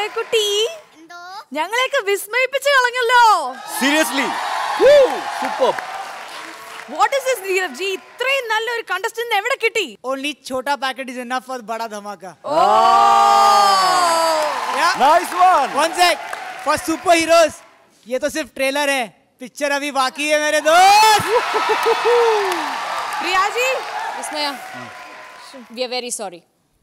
കുട്ടി ഞങ്ങളെയൊക്കെ വിസ്മയിപ്പിച്ച് കളഞ്ഞല്ലോ seriously super what is this Nirav ji ഇത്രയും നല്ലൊരു കണ്ടസ്റ്റന്റ് എവിടെ കിട്ടി Only chota packet is enough for bada dhamaka. Nice one. One sec. For superheroes, ये तो सिर्फ ट्रेलर है पिक्चर अभी बाकी है मेरे दोस्त Priya ji Vismaya we are very sorry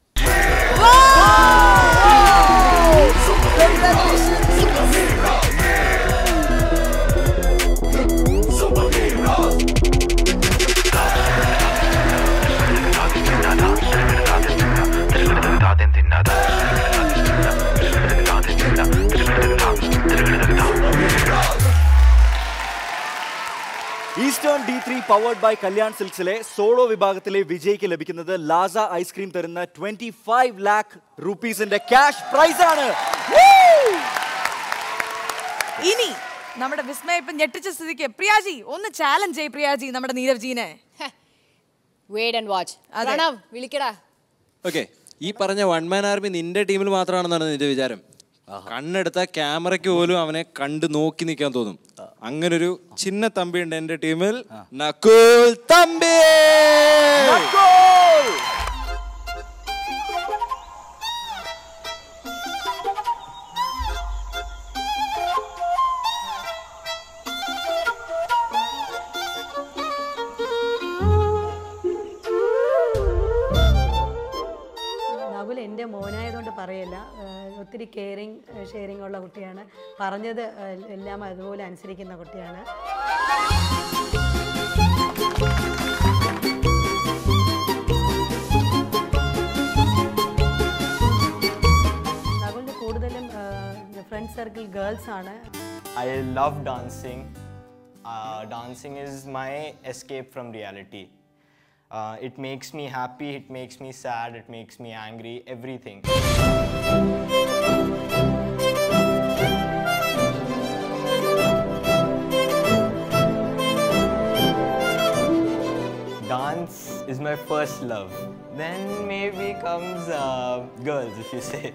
Eastern D three powered by Kalyan സിൽക്സിലെ സോളോ വിഭാഗത്തിലെ വിജയിക്ക് ലഭിക്കുന്നത് ലാസ ഐസ്ക്രീം തരുന്ന ട്വന്റി ഫൈവ് ലാക്ക് റുപ്പീസിന്റെ ക്യാഷ് പ്രൈസ് ആണ് ഇനി നമ്മുടെ വിസ്മയ ഇപ്പൊ ഞെട്ടിച്ച സ്ഥിതിക്ക് പ്രിയാജി ഒന്ന് ചാലഞ്ച് ചെയ്യ് പ്രിയാജി നമ്മുടെ നീരവ് ജീനെ വെയിറ്റ് ആൻഡ് വാച്ച് പ്രണവ് വിളിക്കടാ ഓക്കെ ഈ പറഞ്ഞ വൺ മാൻ ആർമി നിന്റെ ടീമിൽ മാത്രമാണെന്നാണ് നിന്റെ വിചാരം കണ്ണെടുത്ത ക്യാമറയ്ക്ക് പോലും അവനെ കണ്ട് നോക്കി നിൽക്കാൻ തോന്നും അങ്ങനെ ഒരു ചിന്ന തമ്പി ഉണ്ട് എന്റെ ടീമിൽ നക്കുൽ തമ്പി നകുൽ എൻ്റെ മോനായതുകൊണ്ട് പറയല്ല ഏഹ് ഒത്തിരി കെയറിങ് ഷെയറിങ് ഉള്ള കുട്ടിയാണ് പറഞ്ഞത് ഏഹ് എല്ലാം അതുപോലെ അനുസരിക്കുന്ന കുട്ടിയാണ് നകുലിന് കൂടുതലും ഫ്രണ്ട് സർക്കിൾ ഗേൾസ് ആണ് I love dancing. Uh, dancing is my escape from reality. Uh, it makes me happy, it makes me sad, it makes me angry, everything. Dance is my first love. Then maybe comes uh, girls, if you say.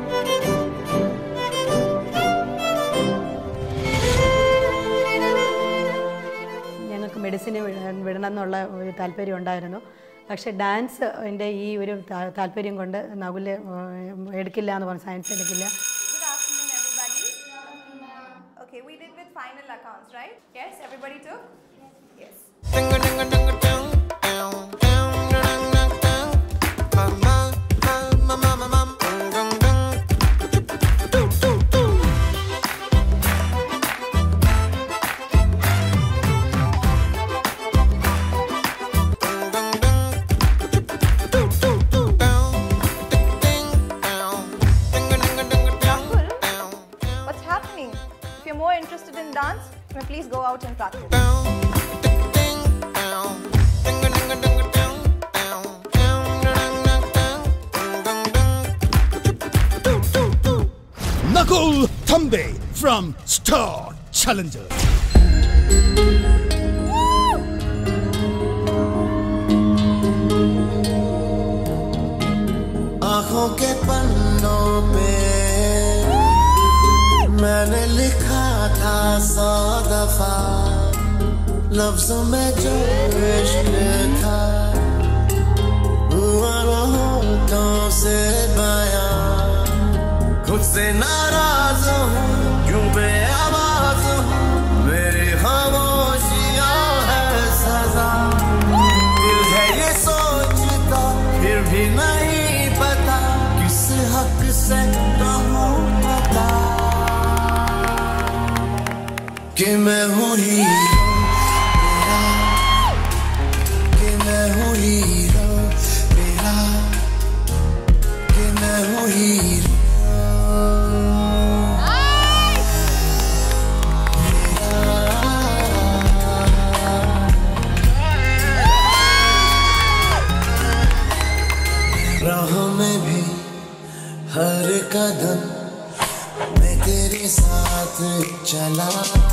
ഞങ്ങൾക്ക് മെഡിസിന് വിടണം എന്നുള്ള ഒരു താല്പര്യം ഉണ്ടായിരുന്നു പക്ഷേ dance എൻ്റെ ഈ ഒരു താ- താല്പര്യം കൊണ്ട് നകുല് ഏഹ് എടുക്കില്ല എന്ന് പറഞ്ഞു സയൻസ് എടുക്കില്ല Okay, we did with final accounts, right? Yes, everybody took? Yes. What's happening? If you're more interested in dance, then please go out and practice. Nakul Thumbe from Star Challenger. आंखों के पन्नों पे मैंने लिखा था सौ दफा लफ्जों में जो इश्क था हुआ वो होठों से बयां खुद से नाराज हूँ क्यों बेआवाज हूँ मेरी खामोशियाँ है सजा दिल है ये सोचता फिर भी नहीं पता किस हक से कहूँ पता कि मैं हूँ हीरो तेरा कि मैं हूँ हीरो तेरा कि मैं हूँ हीरो राहों में भी हर कदम मैं तेरे साथ चला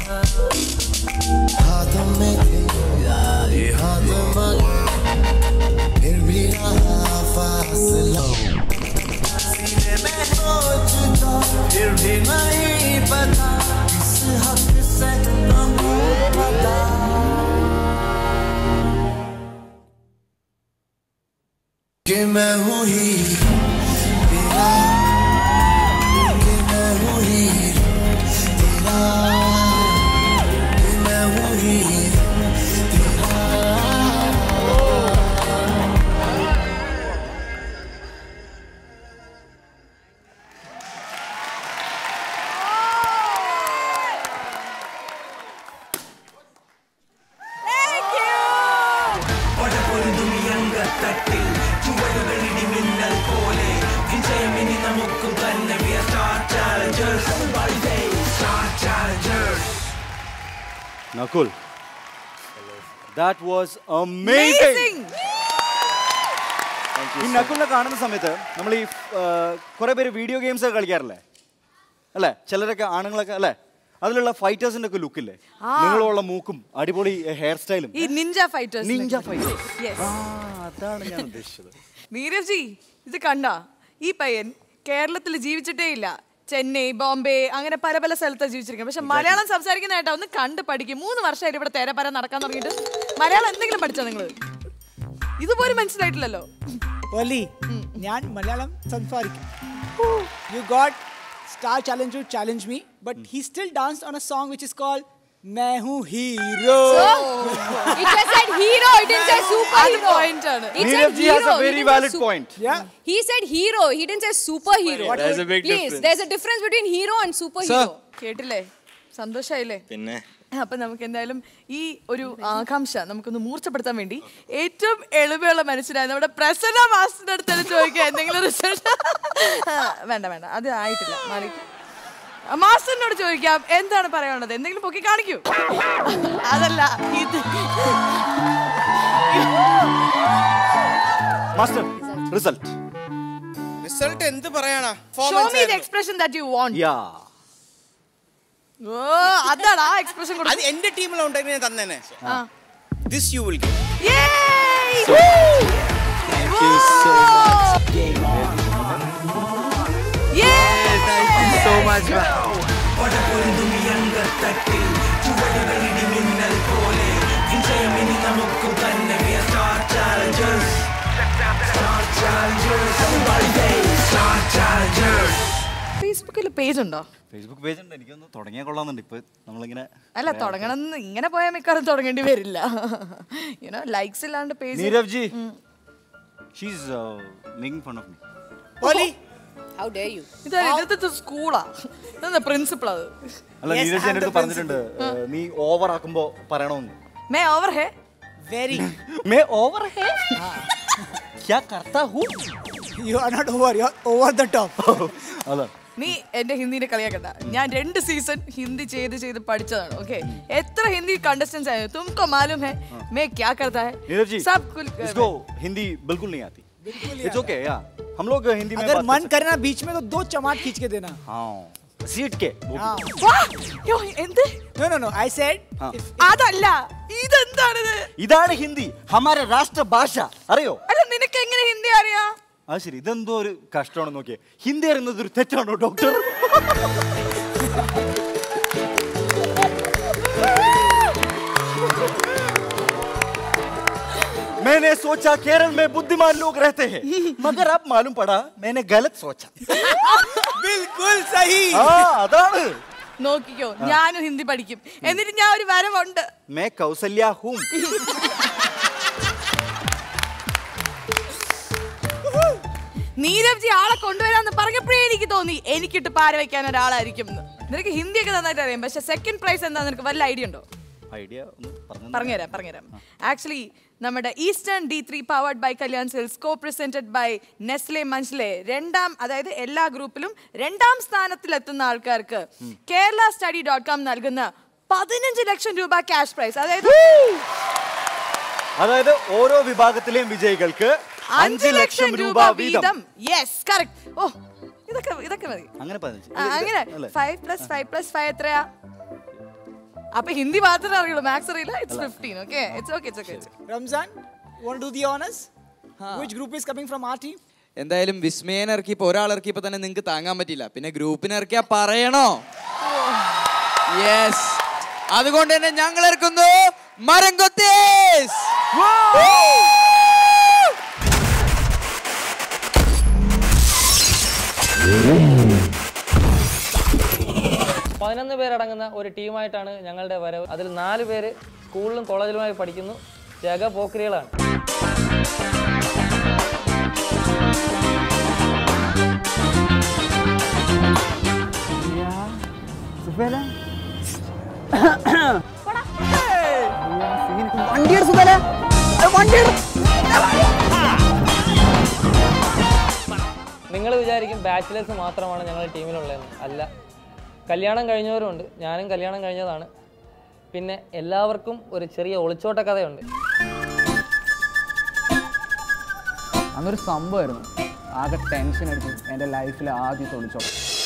हाथों में थे ये हाथ मगर फिर भी रहा फासला सीने में सोचता मुझे नहीं पता किस हक से कहूँ पता कि मैं हूँ ही तेरा कि मैं हूँ ही तेरा कि मैं हूँ ही तेरा പടപൊരുതുമിയങ്കത്തട്ടിൽ ചുവടുകളിടി മിന്നൽ പോലെ വിജയമിനി നമുക്കും തന്നെ We are star challengers Everybody say star challengers Nakul that was amazing ഈ നക്കുലിനെ കാണുന്ന സമയത്ത് നമ്മൾ ഈ കുറെ പേര് വീഡിയോ ഗെയിംസ് ഒക്കെ കളിക്കാറില്ലേ അല്ലേ ചിലരൊക്കെ ആണുങ്ങളൊക്കെ അല്ലേ അതിലുള്ള ഫൈറ്റേഴ്സിന്റെ ഒക്കെ ലുക്കില്ലേ ആ. നീളമുള്ള മൂക്കും അടിപൊളി ഹെയർ സ്റ്റൈലും ഈ നിഞ്ച ഫൈറ്റേഴ്സ് നിഞ്ച fighters. അതാണ് ഞാൻ ഉദ്ദേശിച്ചത് നീരജ് ജി ഇത് കണ്ട ഈ പയ്യൻ കേരളത്തിൽ ജീവിച്ചിട്ടേ ഇല്ല ചെന്നൈ ബോംബെ അങ്ങനെ പല പല സ്ഥലത്താണ് ജീവിച്ചിരിക്കുന്നത് പക്ഷെ മലയാളം സംസാരിക്കുന്ന കേട്ടോ ഒന്ന് കണ്ട് പഠിക്കും മൂന്ന് വർഷമായിട്ട് ഇവിടെ തേരപ്പര നടക്കാൻ തുടങ്ങിയിട്ട് മലയാളം എന്തെങ്കിലും പഠിച്ചോ നിങ്ങൾ ഇതുപോലും മനസ്സിലായിട്ടില്ലല്ലോ ഓലി ഞാൻ മലയാളം സംസാരിക്കും you got star challenger challenge me but he still dance on a song which is called मैं हूँ hero It just said hero, it didn't say superhero. point ആണ്. It said Neerav ji has hero, a he very didn't say valid su- point. Yeah. He said hero, he didn't say superhero. What There's a big Please, difference. there's a difference between hero and superhero. കേട്ടില്ലേ സന്തോഷായില്ലേ പിന്നെ അപ്പൊ നമുക്ക് എന്തായാലും ഈ ഒരു ആകാംക്ഷ നമുക്കൊന്ന് മൂർച്ചപ്പെടുത്താൻ വേണ്ടി ഏറ്റവും എളിമയുള്ള മനുഷ്യനായ നമ്മുടെ പ്രസന്ന മാസ്റ്ററിന്റെ അടുത്ത് തന്നെ ചോദിക്കുക എന്തെങ്കിലും റിസൾട്ട് വേണ്ട വേണ്ട അത് ആയിട്ടില്ല മാലിക് മാസ്റ്ററിനോട് ചോദിക്കാം എന്താണ് പറയാനുള്ളത് എന്തെങ്കിലും പൊക്കി കാണിക്കൂ അതല്ല ഇത് മാസ്റ്റർ റിസൾട്ട് റിസൾട്ട് എന്ത് പറയാനാ show me the expression that you want yeah oh അതാണ് ആ എക്സ്പ്രഷൻ അത് എന്റെ ടീമിലുണ്ടെങ്കിൽ ഞാൻ തന്നേനെ ആ. This you will Yay! Thank you so much. so much. പടപൊരുതുമിയങ്കത്തട്ടിൽ ചുവടുകളിടി മിന്നൽ പോലെ വിജയമിനി നമുക്കും തന്നെ We are star challengers Star challengers Everybody say star challengers ഫേസ്ബുക്കിൽ പേജ് ഉണ്ടോ ഫേസ്ബുക്ക് പേജ് ഉണ്ട് എനിക്കൊന്ന് തുടങ്ങിയാൽ കൊള്ളാമെന്നുണ്ട് ഇപ്പൊ നമ്മളിങ്ങനെ അല്ല തുടങ്ങണം ഇങ്ങനെ പോയാൽ മിക്കവാറും തുടങ്ങേണ്ടി വരില്ല യുനോ ലൈക്സ് ഇല്ലാണ്ട് page Nirav ji she's making fun of me ഓലി How dare you? ഇത് ഇത് സ്കൂളാ ഇതെന്താ പ്രിൻസിപ്പൾ അത് അല്ല നീരജ് എൻ്റെ അടുത്ത് പറഞ്ഞിട്ടുണ്ട് ഏഹ്, നീ ഓവർ ആക്കുമ്പോ പറയണമെന്ന് മേ ഓവർ ഹേ Very. मैं ओवर है क्या करता हूँ You are not over. You are over the top. അതാ നീ എന്റെ ഹിന്ദിനെ കളിയാക്കണ്ട ഞാൻ രണ്ട് സീസൺ ഹിന്ദി ചെയ്ത് ചെയ്ത് പഠിച്ചതാണ് ഓക്കെ എത്ര ഹിന്ദി കണ്ടസ്റ്റൻസ് ആയിരുന്നു തുമको मालूम है मैं क्या करता है नीरज जी सब कुछ इसको हिंदी बिल्कुल नहीं आती इट्स ओके या हम लोग हिंदी में अगर बात मन करे ना बीच में तो दो चमाट खींच के देना हाँ सीट के वो भी। വാ! യ്യോ, എന്ത് No, no, no. I said हाँ അതല്ല ഇതെന്താണിത് ഇതാണ് ഹിന്ദി ഹമാരെ രാഷ്ട്രഭാഷ അറിയോ അല്ല നിനക്ക് എങ്ങനെ ഹിന്ദി അറിയാ അത് ശരി ഇതെന്തോ ഒരു കഷ്ടമാണ് നോക്കിയേ ഹിന്ദി അറിയുന്നത് ഒരു തെറ്റാണോ ഡോക്ടർ मैंने सोचा केरल में बुद्धिमान लोग रहते हैं मगर अब मालूम पड़ा मैंने गलत सोचा बिल्कुल सही ആ അതാണ് നോക്കിക്കോ ഞാനും ഹിന്ദി പഠിക്കും എന്നിട്ട് ഞാൻ ഒരു വരവുണ്ട് मैं कौशल्या हूँ നീരവ് ജി ആളെ കൊണ്ടുവരാന്ന് പറഞ്ഞപ്പോഴേ എനിക്ക് തോന്നി എനിക്കിട്ട് പാര വെക്കാൻ ഒരാളായിരിക്കും എന്ന്. നിനക്ക് ഹിന്ദിയൊക്കെ നന്നായിട്ട് അറിയാം പക്ഷെ സെക്കൻഡ് പ്രൈസ് എന്താ നിനക്ക് വല്ല ഐഡിയ ഉണ്ടോ ഐഡിയ ഒന്ന് പറഞ്ഞു പറഞ്ഞുതരാം പറഞ്ഞുതരാം ആക്ച്വലി നമ്മുടെ Eastern D three powered by Kalyan Silks co presented by Nestle മഞ്ച്ലെ രണ്ടാം അതായത് എല്ലാ ഗ്രൂപ്പിലും രണ്ടാം സ്ഥാനത്തിലെത്തുന്ന ആൾക്കാർക്ക് കേരള സ്റ്റഡി ഡോട്ട് കോം നൽകുന്ന പതിനഞ്ച് ലക്ഷം രൂപ ക്യാഷ് പ്രൈസ് അതായത് അതായത് ഓരോ വിഭാഗത്തിലെയും വിജയികൾക്ക് അഞ്ച് ലക്ഷം രൂപ വീതം യെസ് കറക്റ്റ് ഓ ഇതൊക്കെ ഇതൊക്കെ മതി അങ്ങനെ പതിനഞ്ച് ആ, അങ്ങനെ അല്ലേ? Five plus five plus five എത്രയാ അപ്പൊ ഹിന്ദി മാത്രമേ അറിയുള്ളൂ മാത്സ് അറിയില്ല it's fifteen okay it's okay it's okay Ramzan, want to do the honors? Which group is coming from our team? എന്തായാലും വിസ്മയനെ ഇറക്കിയപ്പോൾ ഒരാൾ ഇറക്കിയപ്പോൾ തന്നെ നിങ്ങൾക്ക് താങ്ങാൻ പറ്റില്ല പിന്നെ ഗ്രൂപ്പിനെ ഇറക്കിയാ പറയണോ യെസ് അതുകൊണ്ട് തന്നെ ഞങ്ങൾ ഇറക്കുന്നു മരം കൊത്തേസ് പതിനൊന്ന് പേരടങ്ങുന്ന ഒരു ടീമായിട്ടാണ് ഞങ്ങളുടെ വരവ് അതിൽ നാല് പേര് സ്കൂളിലും കോളേജിലുമായി പഠിക്കുന്നു ജഗ പോക്രികളാണ് വണ്ടിയുടെ സുഖല വണ്ടിയുടെ നിങ്ങൾ വിചാരിക്കും ബാച്ചിലേഴ്സ് മാത്രമാണ് ഞങ്ങളുടെ ടീമിലുള്ളതെന്ന് അല്ല കല്യാണം കഴിഞ്ഞവരുമുണ്ട് ഞാനും കല്യാണം കഴിഞ്ഞതാണ് പിന്നെ എല്ലാവർക്കും ഒരു ചെറിയ ഒളിച്ചോട്ട കഥയുണ്ട് അന്നൊരു സംഭവമായിരുന്നു ആകെ ടെൻഷൻ അടിച്ചു എൻ്റെ ലൈഫിൽ ആദ്യത്തെ ഒളിച്ചോ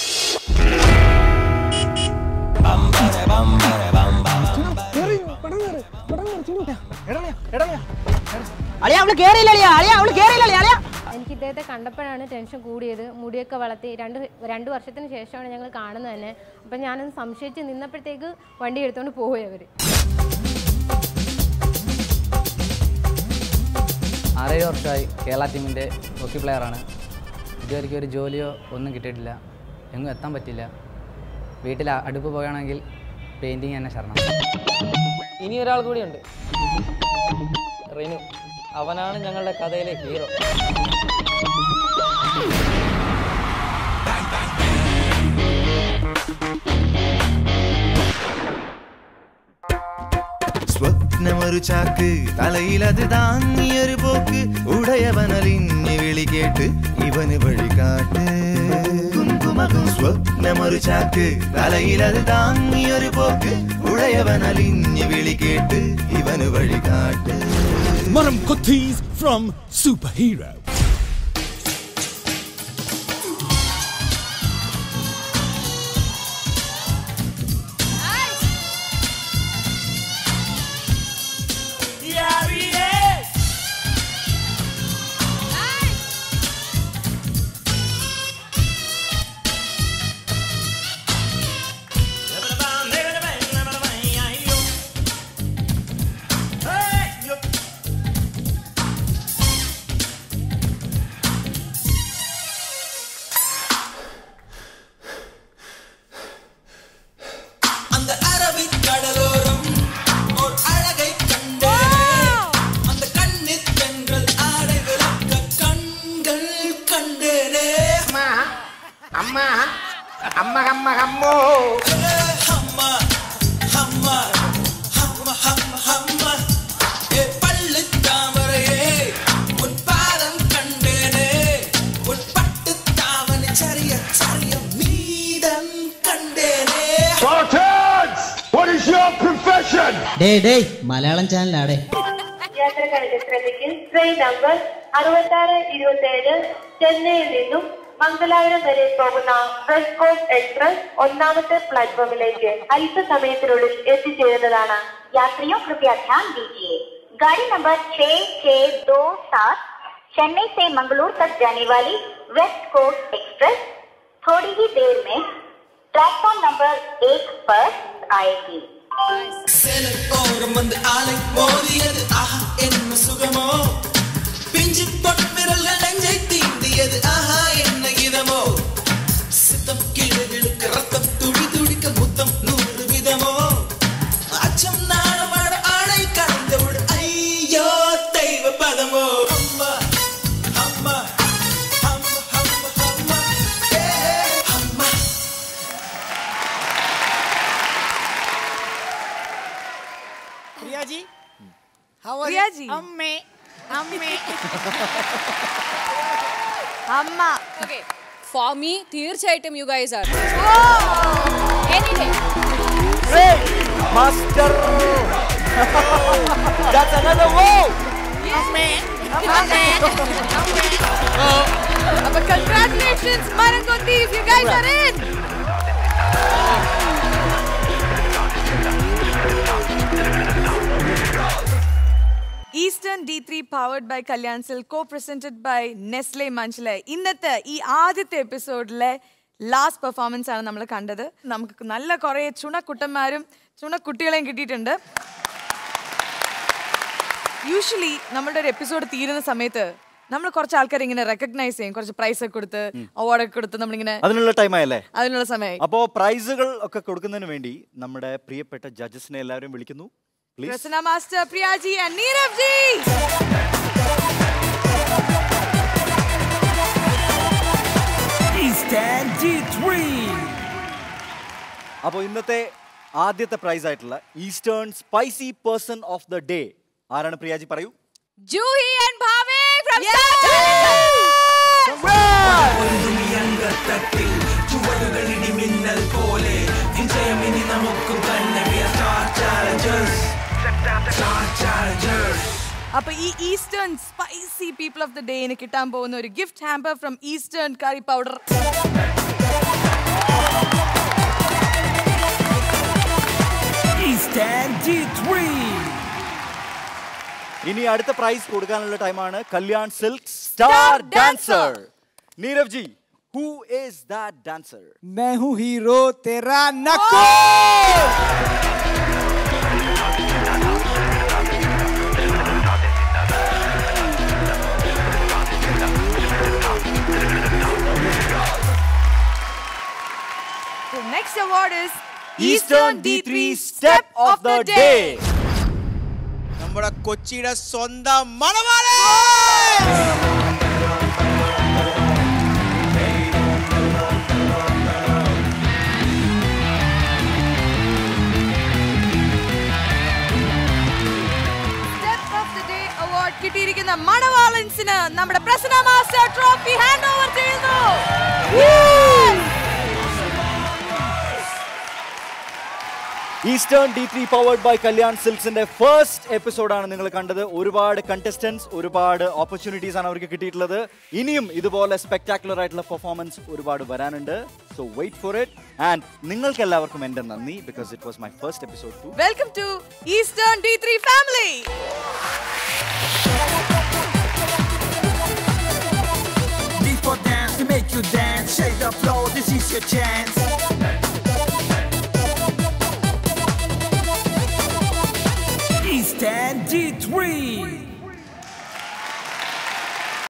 അളിയ അവള് കേറിയില്ല അളിയ അളിയ അവള് കേറിയില്ല അളിയ അളിയ എനിക്ക് ഇദ്ദേഹത്തെ കണ്ടപ്പോഴാണ് ടെൻഷൻ കൂടിയത് മുടിയൊക്കെ വളർത്തി രണ്ട് രണ്ട് വർഷത്തിന് ശേഷമാണ് ഞങ്ങൾ കാണുന്നത് തന്നെ അപ്പം ഞാനൊന്ന് സംശയിച്ച് നിന്നപ്പോഴത്തേക്ക് വണ്ടി എടുത്തുകൊണ്ട് പോയി അവർ ആറേഴ് വർഷമായി കേരള ടീമിൻ്റെ ഹോക്കി പ്ലെയറാണ് ഇതുവരെയ്ക്കും ഒരു ജോലിയോ ഒന്നും കിട്ടിയിട്ടില്ല എങ്ങും എത്താൻ പറ്റില്ല വീട്ടിൽ അടുപ്പ് പോകുകയാണെങ്കിൽ പെയിൻറ്റിങ് തന്നെ ശരണം ഇനി ഒരാൾ കൂടിയുണ്ട് റിനു അവനാണ് ഞങ്ങളുടെ കഥയിലെ ഹീറോ സ്വപ്നമൊരു ചാക്ക് തലയിലത് താങ്ങിയൊരു പോക്ക് ഉടയവനലിഞ്ഞ് വിളി കേട്ട് ഇവന് വഴികാട്ട് കുങ്കുമകും സ്വപ്നമൊരു ചാക്ക് തലയിലത് താങ്ങിയൊരു പോക്ക് ഉടയവനലിഞ്ഞ് വിളി കേട്ട് ഇവന് വഴികാട്ട് Maram Kotis from Superhero. அந்த அரபிக் கடலோரம் ஓர் அழகை கண்டே அந்த கண்ணித் பெண்கள் ஆடை விளக்க கண்கள் கண்டேனே அம்மா அம்மா அம்மா அம்மா அம்மோ அம்மா அம்மா அம்மா அம்மா அம்மா ஏ பள்ளி தாமரையே உன் பாதம் கண்டேனே உன் பட்டு தாவணி சரிய சரிய மீதம் கண்டேனே Spartans! What is your profession? ഡേ ഡേ മലയാളം ചാനലാടേ യാത്രക്കാരുടെ ശ്രദ്ധയ്ക്ക് ട്രെയിൻ നമ്പർ അറുപത്താറ് ഇരുപത്തേഴ് ചെന്നൈയിൽ നിന്നും മംഗലാപുരം വരെ പോകുന്ന വെസ്റ്റ് കോസ്റ്റ് എക്സ്പ്രസ് ഒന്നാമത്തെ പ്ലാറ്റ്ഫോമിലേക്ക് അല്പസമയത്തിനുള്ളിൽ എത്തിച്ചേരുന്നതാണ് यात्रियों कृपया ध्यान दीजिए गाड़ी नंबर छः छः दो सात चेन्नई से मंगलूर तक जाने वाली वेस्ट कोस्ट एक्सप्रेस थोड़ी ही देर में प्लेटफॉर्म नंबर एक पर आएगी சேலத்தோரம் வந்து ஆலை மோதியது ஆஹா என்ன சுகமோ பிஞ்சு பொன்விரல்கள் நெஞ்சை தீண்டியது ஆஹா என்ன இதமோ சித்தம் கீழே விழுக்க ரத்தம் துடி துடிக்க முத்தம் நூறு விதமோ அச்சம் நாணமாட ஆடை கடந்த விடு ஐயோ தெய்வ பதமோ அம்மா அம்மா அம்மா அம்மா அம்மா ஏ, அம்மா प्रिया जी how are प्रिया you? जी अम्मे अम्मे അമ്മ ഓക്കെ ഫോർ മീ തീർച്ചയായിട്ടും you guys are Master! That's another wow! അപ്പൊ congratulations Maram Kotis you guys are in Eastern D three powered by കല്യാൺസിൽ കോ പ്രസന്റഡ് ബൈ നെസ്ലെ മഞ്ചലെ ഇന്നത്തെ ഈ ആദ്യത്തെ എപ്പിസോഡിലെ ലാസ്റ്റ് പെർഫോമൻസ് ആണ് നമ്മൾ കണ്ടത് നമുക്ക് നല്ല കുറേ ചുണക്കുട്ടന്മാരും ചുണക്കുട്ടികളെയും കിട്ടിയിട്ടുണ്ട് യൂഷ്വലി നമ്മുടെ ഒരു എപ്പിസോഡ് തീരുന്ന സമയത്ത് നമ്മൾ കുറച്ച് ആൾക്കാർ ഇങ്ങനെ റെക്കഗ്നൈസ് ചെയ്യും കുറച്ച് പ്രൈസ് ഒക്കെ കൊടുത്ത് അവാർഡ് ഒക്കെ കൊടുത്ത് നമ്മളിങ്ങനെ അതിനുള്ള ടൈം ആയല്ലേ അതിനുള്ള സമയമായി അപ്പോ പ്രൈസുകൾ ഒക്കെ കൊടുക്കുന്നതിന് വേണ്ടി നമ്മുടെ പ്രിയപ്പെട്ട ജഡ്ജസിനെ എല്ലാവരും വിളിക്കുന്നു please Prasanna master Priyaji and Nirav ji Eastern D3. അപ്പോൾ ഇന്നത്തെ ആദ്യത്തെ പ്രൈസ് ആയിട്ടുള്ള Eastern spicy person of the day ആരാണ് പ്രിയാജി പറയൂ ജൂഹി ആൻഡ് ഭാവേ ഫ്രം അംഗത്തട്ടിൽ ചുവടുകളിടി മിന്നൽ പോലെ വിജയമിനി നമുക്കും തന്നെ We are Star Challengers. Star Challengers. അപ്പൊ ഈ Eastern spicy people of the ഡേന് കിട്ടാൻ പോകുന്ന ഒരു gift hamper from Eastern curry powder Eastern D3. ഇനി അടുത്ത പ്രൈസ് കൊടുക്കാനുള്ള ടൈമാണ് Kalyan Silk star dancer Nirav ji who is that dancer मैं हूँ हीरो तेरा नको The next award is Eastern D3 Step of the Day. നമ്മുടെ കൊച്ചിയുടെ സ്വന്തം മണവാള Step of the Day award കിട്ടിയിരിക്കുന്ന മണവാളൻസിന് നമ്മുടെ Prasanna master trophy hand over ചെയ്യുന്നു Eastern D three powered by Kalyan സിൽക്സിന്റെ ഫസ്റ്റ് എപ്പിസോഡാണ് നിങ്ങൾ കണ്ടത് ഒരുപാട് കണ്ടസ്റ്റൻസ് ഒരുപാട് ഓപ്പർച്യൂണിറ്റീസ് ആണ് അവർക്ക് കിട്ടിയിട്ടുള്ളത് ഇനിയും ഇതുപോലെ സ്പെക്ടാക്കുലർ ആയിട്ടുള്ള പെർഫോമൻസ് ഒരുപാട് വരാനുണ്ട് so wait for it and നിങ്ങൾക്ക് എല്ലാവർക്കും എന്റെ നന്ദി because it was my first episode to welcome to Eastern D three family D for dance to make you dance. Shake the floor, this is your chance.